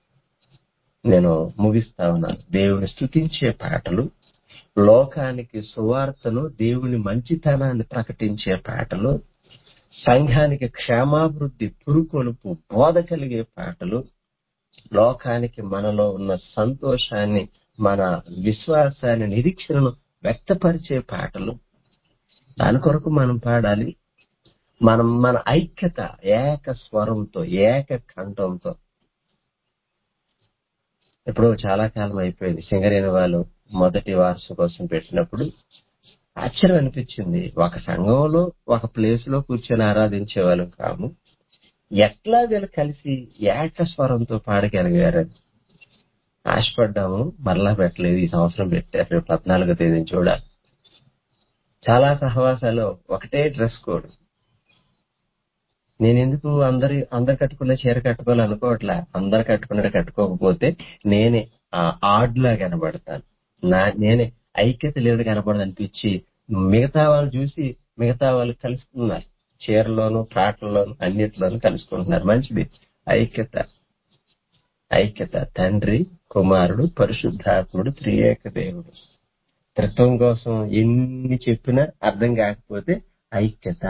నేను ముగిస్తా ఉన్నాను దేవుని స్తుతించే పాటలు లోకానికి సువార్తను దేవుని మంచితనాన్ని ప్రకటించే పాటలు సంఘానికి క్షేమాభివృద్ధి పురుకొలుపు బోధ కలిగే పాటలు లోకానికి మనలో ఉన్న సంతోషాన్ని మన విశ్వాసాన్ని నిరీక్షణను వ్యక్తపరిచే పాటలు దాని కొరకు మనం పాడాలి మనం మన ఐక్యత ఏక స్వరంతో ఏక కంఠంతో ఇప్పుడు చాలా కాలం అయిపోయింది సింగరేణి వాళ్ళు మొదటి వార్షికోత్సవం పెట్టినప్పుడు ఆశ్చర్యం అనిపించింది ఒక సంఘంలో ఒక ప్లేస్ లో కూర్చొని ఆరాధించే వాళ్ళం కాము ఎట్లా వీళ్ళు కలిసి ఏక స్వరంతో పాడగలిగారని ఆశపడ్డాము మరలా పెట్టలేదు ఈ సంవత్సరం పెట్టారు రేపు పద్నాలుగో తేదీని చూడాలి చాలా సహవాసాలు ఒకటే డ్రెస్ కోడ్ నేను ఎందుకు అందరి అందరు కట్టుకున్న చీర కట్టుకోవాలి అనుకోవట్లే అందరు కట్టుకున్నట్టు కట్టుకోకపోతే నేనే ఆ ఆడ్ లా కనబడతాను నా నేనే ఐక్యత లేదు కనబడదు అనిపించి మిగతా వాళ్ళు చూసి మిగతా వాళ్ళు కలుసుకున్నారు చీరలోను పాటల్లోను అన్నిట్లోనూ కలుసుకుంటున్నారు మంచిది ఐక్యత ఐక్యత తండ్రి కుమారుడు పరిశుద్ధాత్ముడు త్రియేక దేవుడు త్రిత్వం కోసం ఎన్ని చెప్పినా అర్థం కాకపోతే ఐక్యత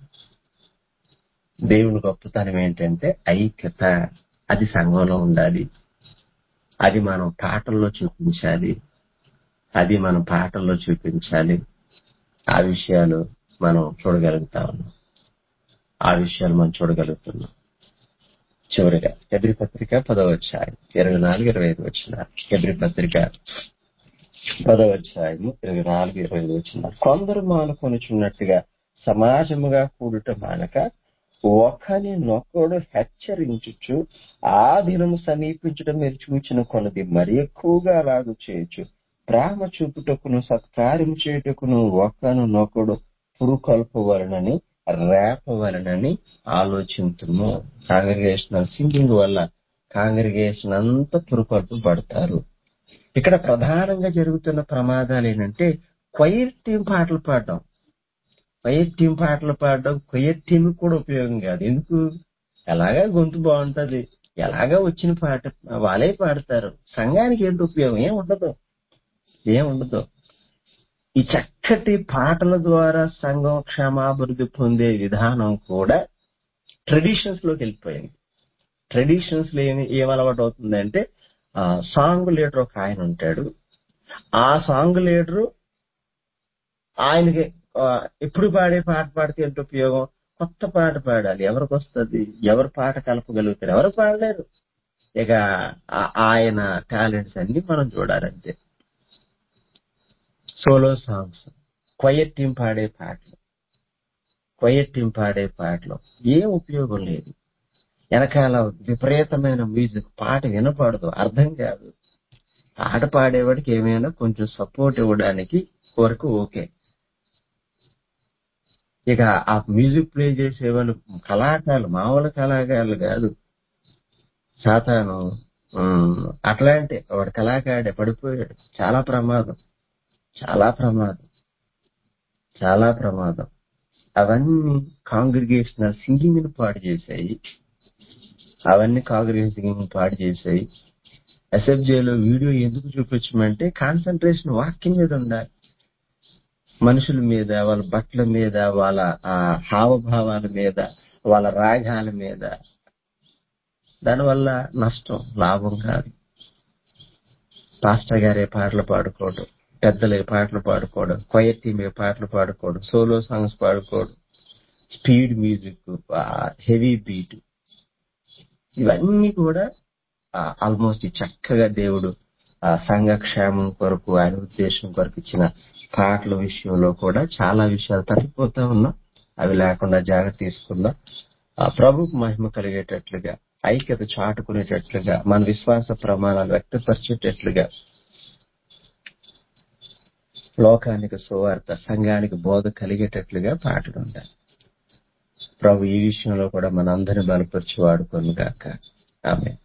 దేవుని గొప్పతనం ఏంటంటే ఐక్యత అది సంఘంలో ఉండాలి అది మనం పాటల్లో చూపించాలి అది మనం పాటల్లో చూపించాలి ఆ విషయాలు మనం చూడగలుగుతా ఉన్నాం ఆ విషయాలు మనం చూడగలుగుతున్నాం చివరిగా ఎబ్రి పత్రిక పదవ అధ్యాయం ఇరవై నాలుగు ఇరవై ఐదు వచ్చిన ఎబ్రి పత్రిక పదవ అధ్యాయము ఇరవై నాలుగు ఇరవై ఐదు వచ్చిన కొందరు మానుకొనుచున్నట్టుగా సమాజముగా కూడుట మానక ఒకని నొక్కడు హెచ్చరించుచు ఆ దినము సమీపించడం మీరు చూచిన కొలది మరి ఎక్కువగా అలాగు చేయొచ్చు ప్రేమ చూపుటకును సత్కార్యం చేయుటకును ఒకను నొకడు పురుకొల్పవలనని రేపవలనని ఆలోచించుము కాంగ్రిగేషనల్ సింగింగ్ వల్ల కాంగ్రిగేషన్ అంతా పురుకొల్పబడతారు ఇక్కడ ప్రధానంగా జరుగుతున్న ప్రమాదాలు ఏంటంటే క్వైర్ టీం పాటలు పాడడం క్వైర్ టీం పాటలు పాడడం క్వైర్ టీం కూడా ఉపయోగం కాదు ఎందుకు ఎలాగా గొంతు బాగుంటది ఎలాగా వచ్చిన పాట వాళ్ళే పాడతారు సంఘానికి ఏంటి ఉపయోగం ఏం ఉండదు ఏం ఉండదు ఈ చక్కటి పాటల ద్వారా సంఘం క్షమాభివృద్ధి పొందే విధానం కూడా ట్రెడిషన్స్ లోకి వెళ్ళిపోయింది ట్రెడిషన్స్ లో ఏమి ఏం అలవాటు అవుతుందంటే సాంగ్ లీడర్ ఒక ఆయన ఉంటాడు ఆ సాంగ్ లీడరు ఆయనకి ఆ, ఎప్పుడు పాడే పాట పాడితే ఎంత ఉపయోగం కొత్త పాట పాడాలి ఎవరికి వస్తుంది ఎవరు పాట కలపగలుగుతారు ఎవరు పాడలేరు ఇక ఆ- ఆయన టాలెంట్స్ అన్ని మనం చూడాలంతే సోలో సాంగ్స్ క్వయట్ టీం పాడే పాటలు క్వయట్ టీం పాడే పాటలు ఏం ఉపయోగం లేదు వెనకాల విపరీతమైన మ్యూజిక్ పాట వినపడదు అర్థం కాదు పాట పాడేవాడికి ఏమైనా కొంచెం సపోర్ట్ ఇవ్వడానికి వరకు ఓకే ఇక ఆ మ్యూజిక్ ప్లే చేసేవాళ్ళు కళాకారులు మామూలు కళాకారులు కాదు సాతాను ఉమ్, అట్లాంటి వాడు కళాకారుడే పడిపోయాడు చాలా ప్రమాదం చాలా ప్రమాదం చాలా ప్రమాదం అవన్నీ కాంగ్రిగేషనల్ సింగింగ్ ని పాడు చేశాయి అవన్నీ కాంగ్రిగేషన్ సింగింగ్ పాడు చేశాయి ఎస్ఎఫ్జేలో వీడియో ఎందుకు చూపించమంటే కాన్సన్ట్రేషన్ వాక్యం మీద ఉండాలి మనుషుల మీద వాళ్ళ బట్టల మీద వాళ్ళ ఆ హావభావాల మీద వాళ్ళ రాగాల మీద దానివల్ల నష్టం లాభం కాదు పాస్టర్ గారే పాటలు పాడుకోవడం పెద్దలే పాటలు పాడుకోవడం క్వయర్ టీమ్ పాటలు పాడుకోవడం సోలో సాంగ్స్ పాడుకోవడం స్పీడ్ మ్యూజిక్ హెవీ బీట్ ఇవన్నీ కూడా ఆల్మోస్ట్ చక్కగా దేవుడు ఆ సంఘ క్షేమం కొరకు ఆయన ఉద్దేశం కొరకు ఇచ్చిన పాటల విషయంలో కూడా చాలా విషయాలు తప్పిపోతా ఉన్నాం అవి లేకుండా జాగ్రత్త తీసుకుందాం ఆ ప్రభుకు మహిమ కలిగేటట్లుగా ఐక్యత చాటుకునేటట్లుగా మన విశ్వాస ప్రమాణాలు వ్యక్తపరిచేటట్లుగా లోకానికి సువార్త సంఘానికి బోధ కలిగేటట్లుగా పాటలు ఉండాలి ప్రభు ఈ విషయంలో కూడా మనందరిని బలపరిచి వాడుకోను గాక ఆమె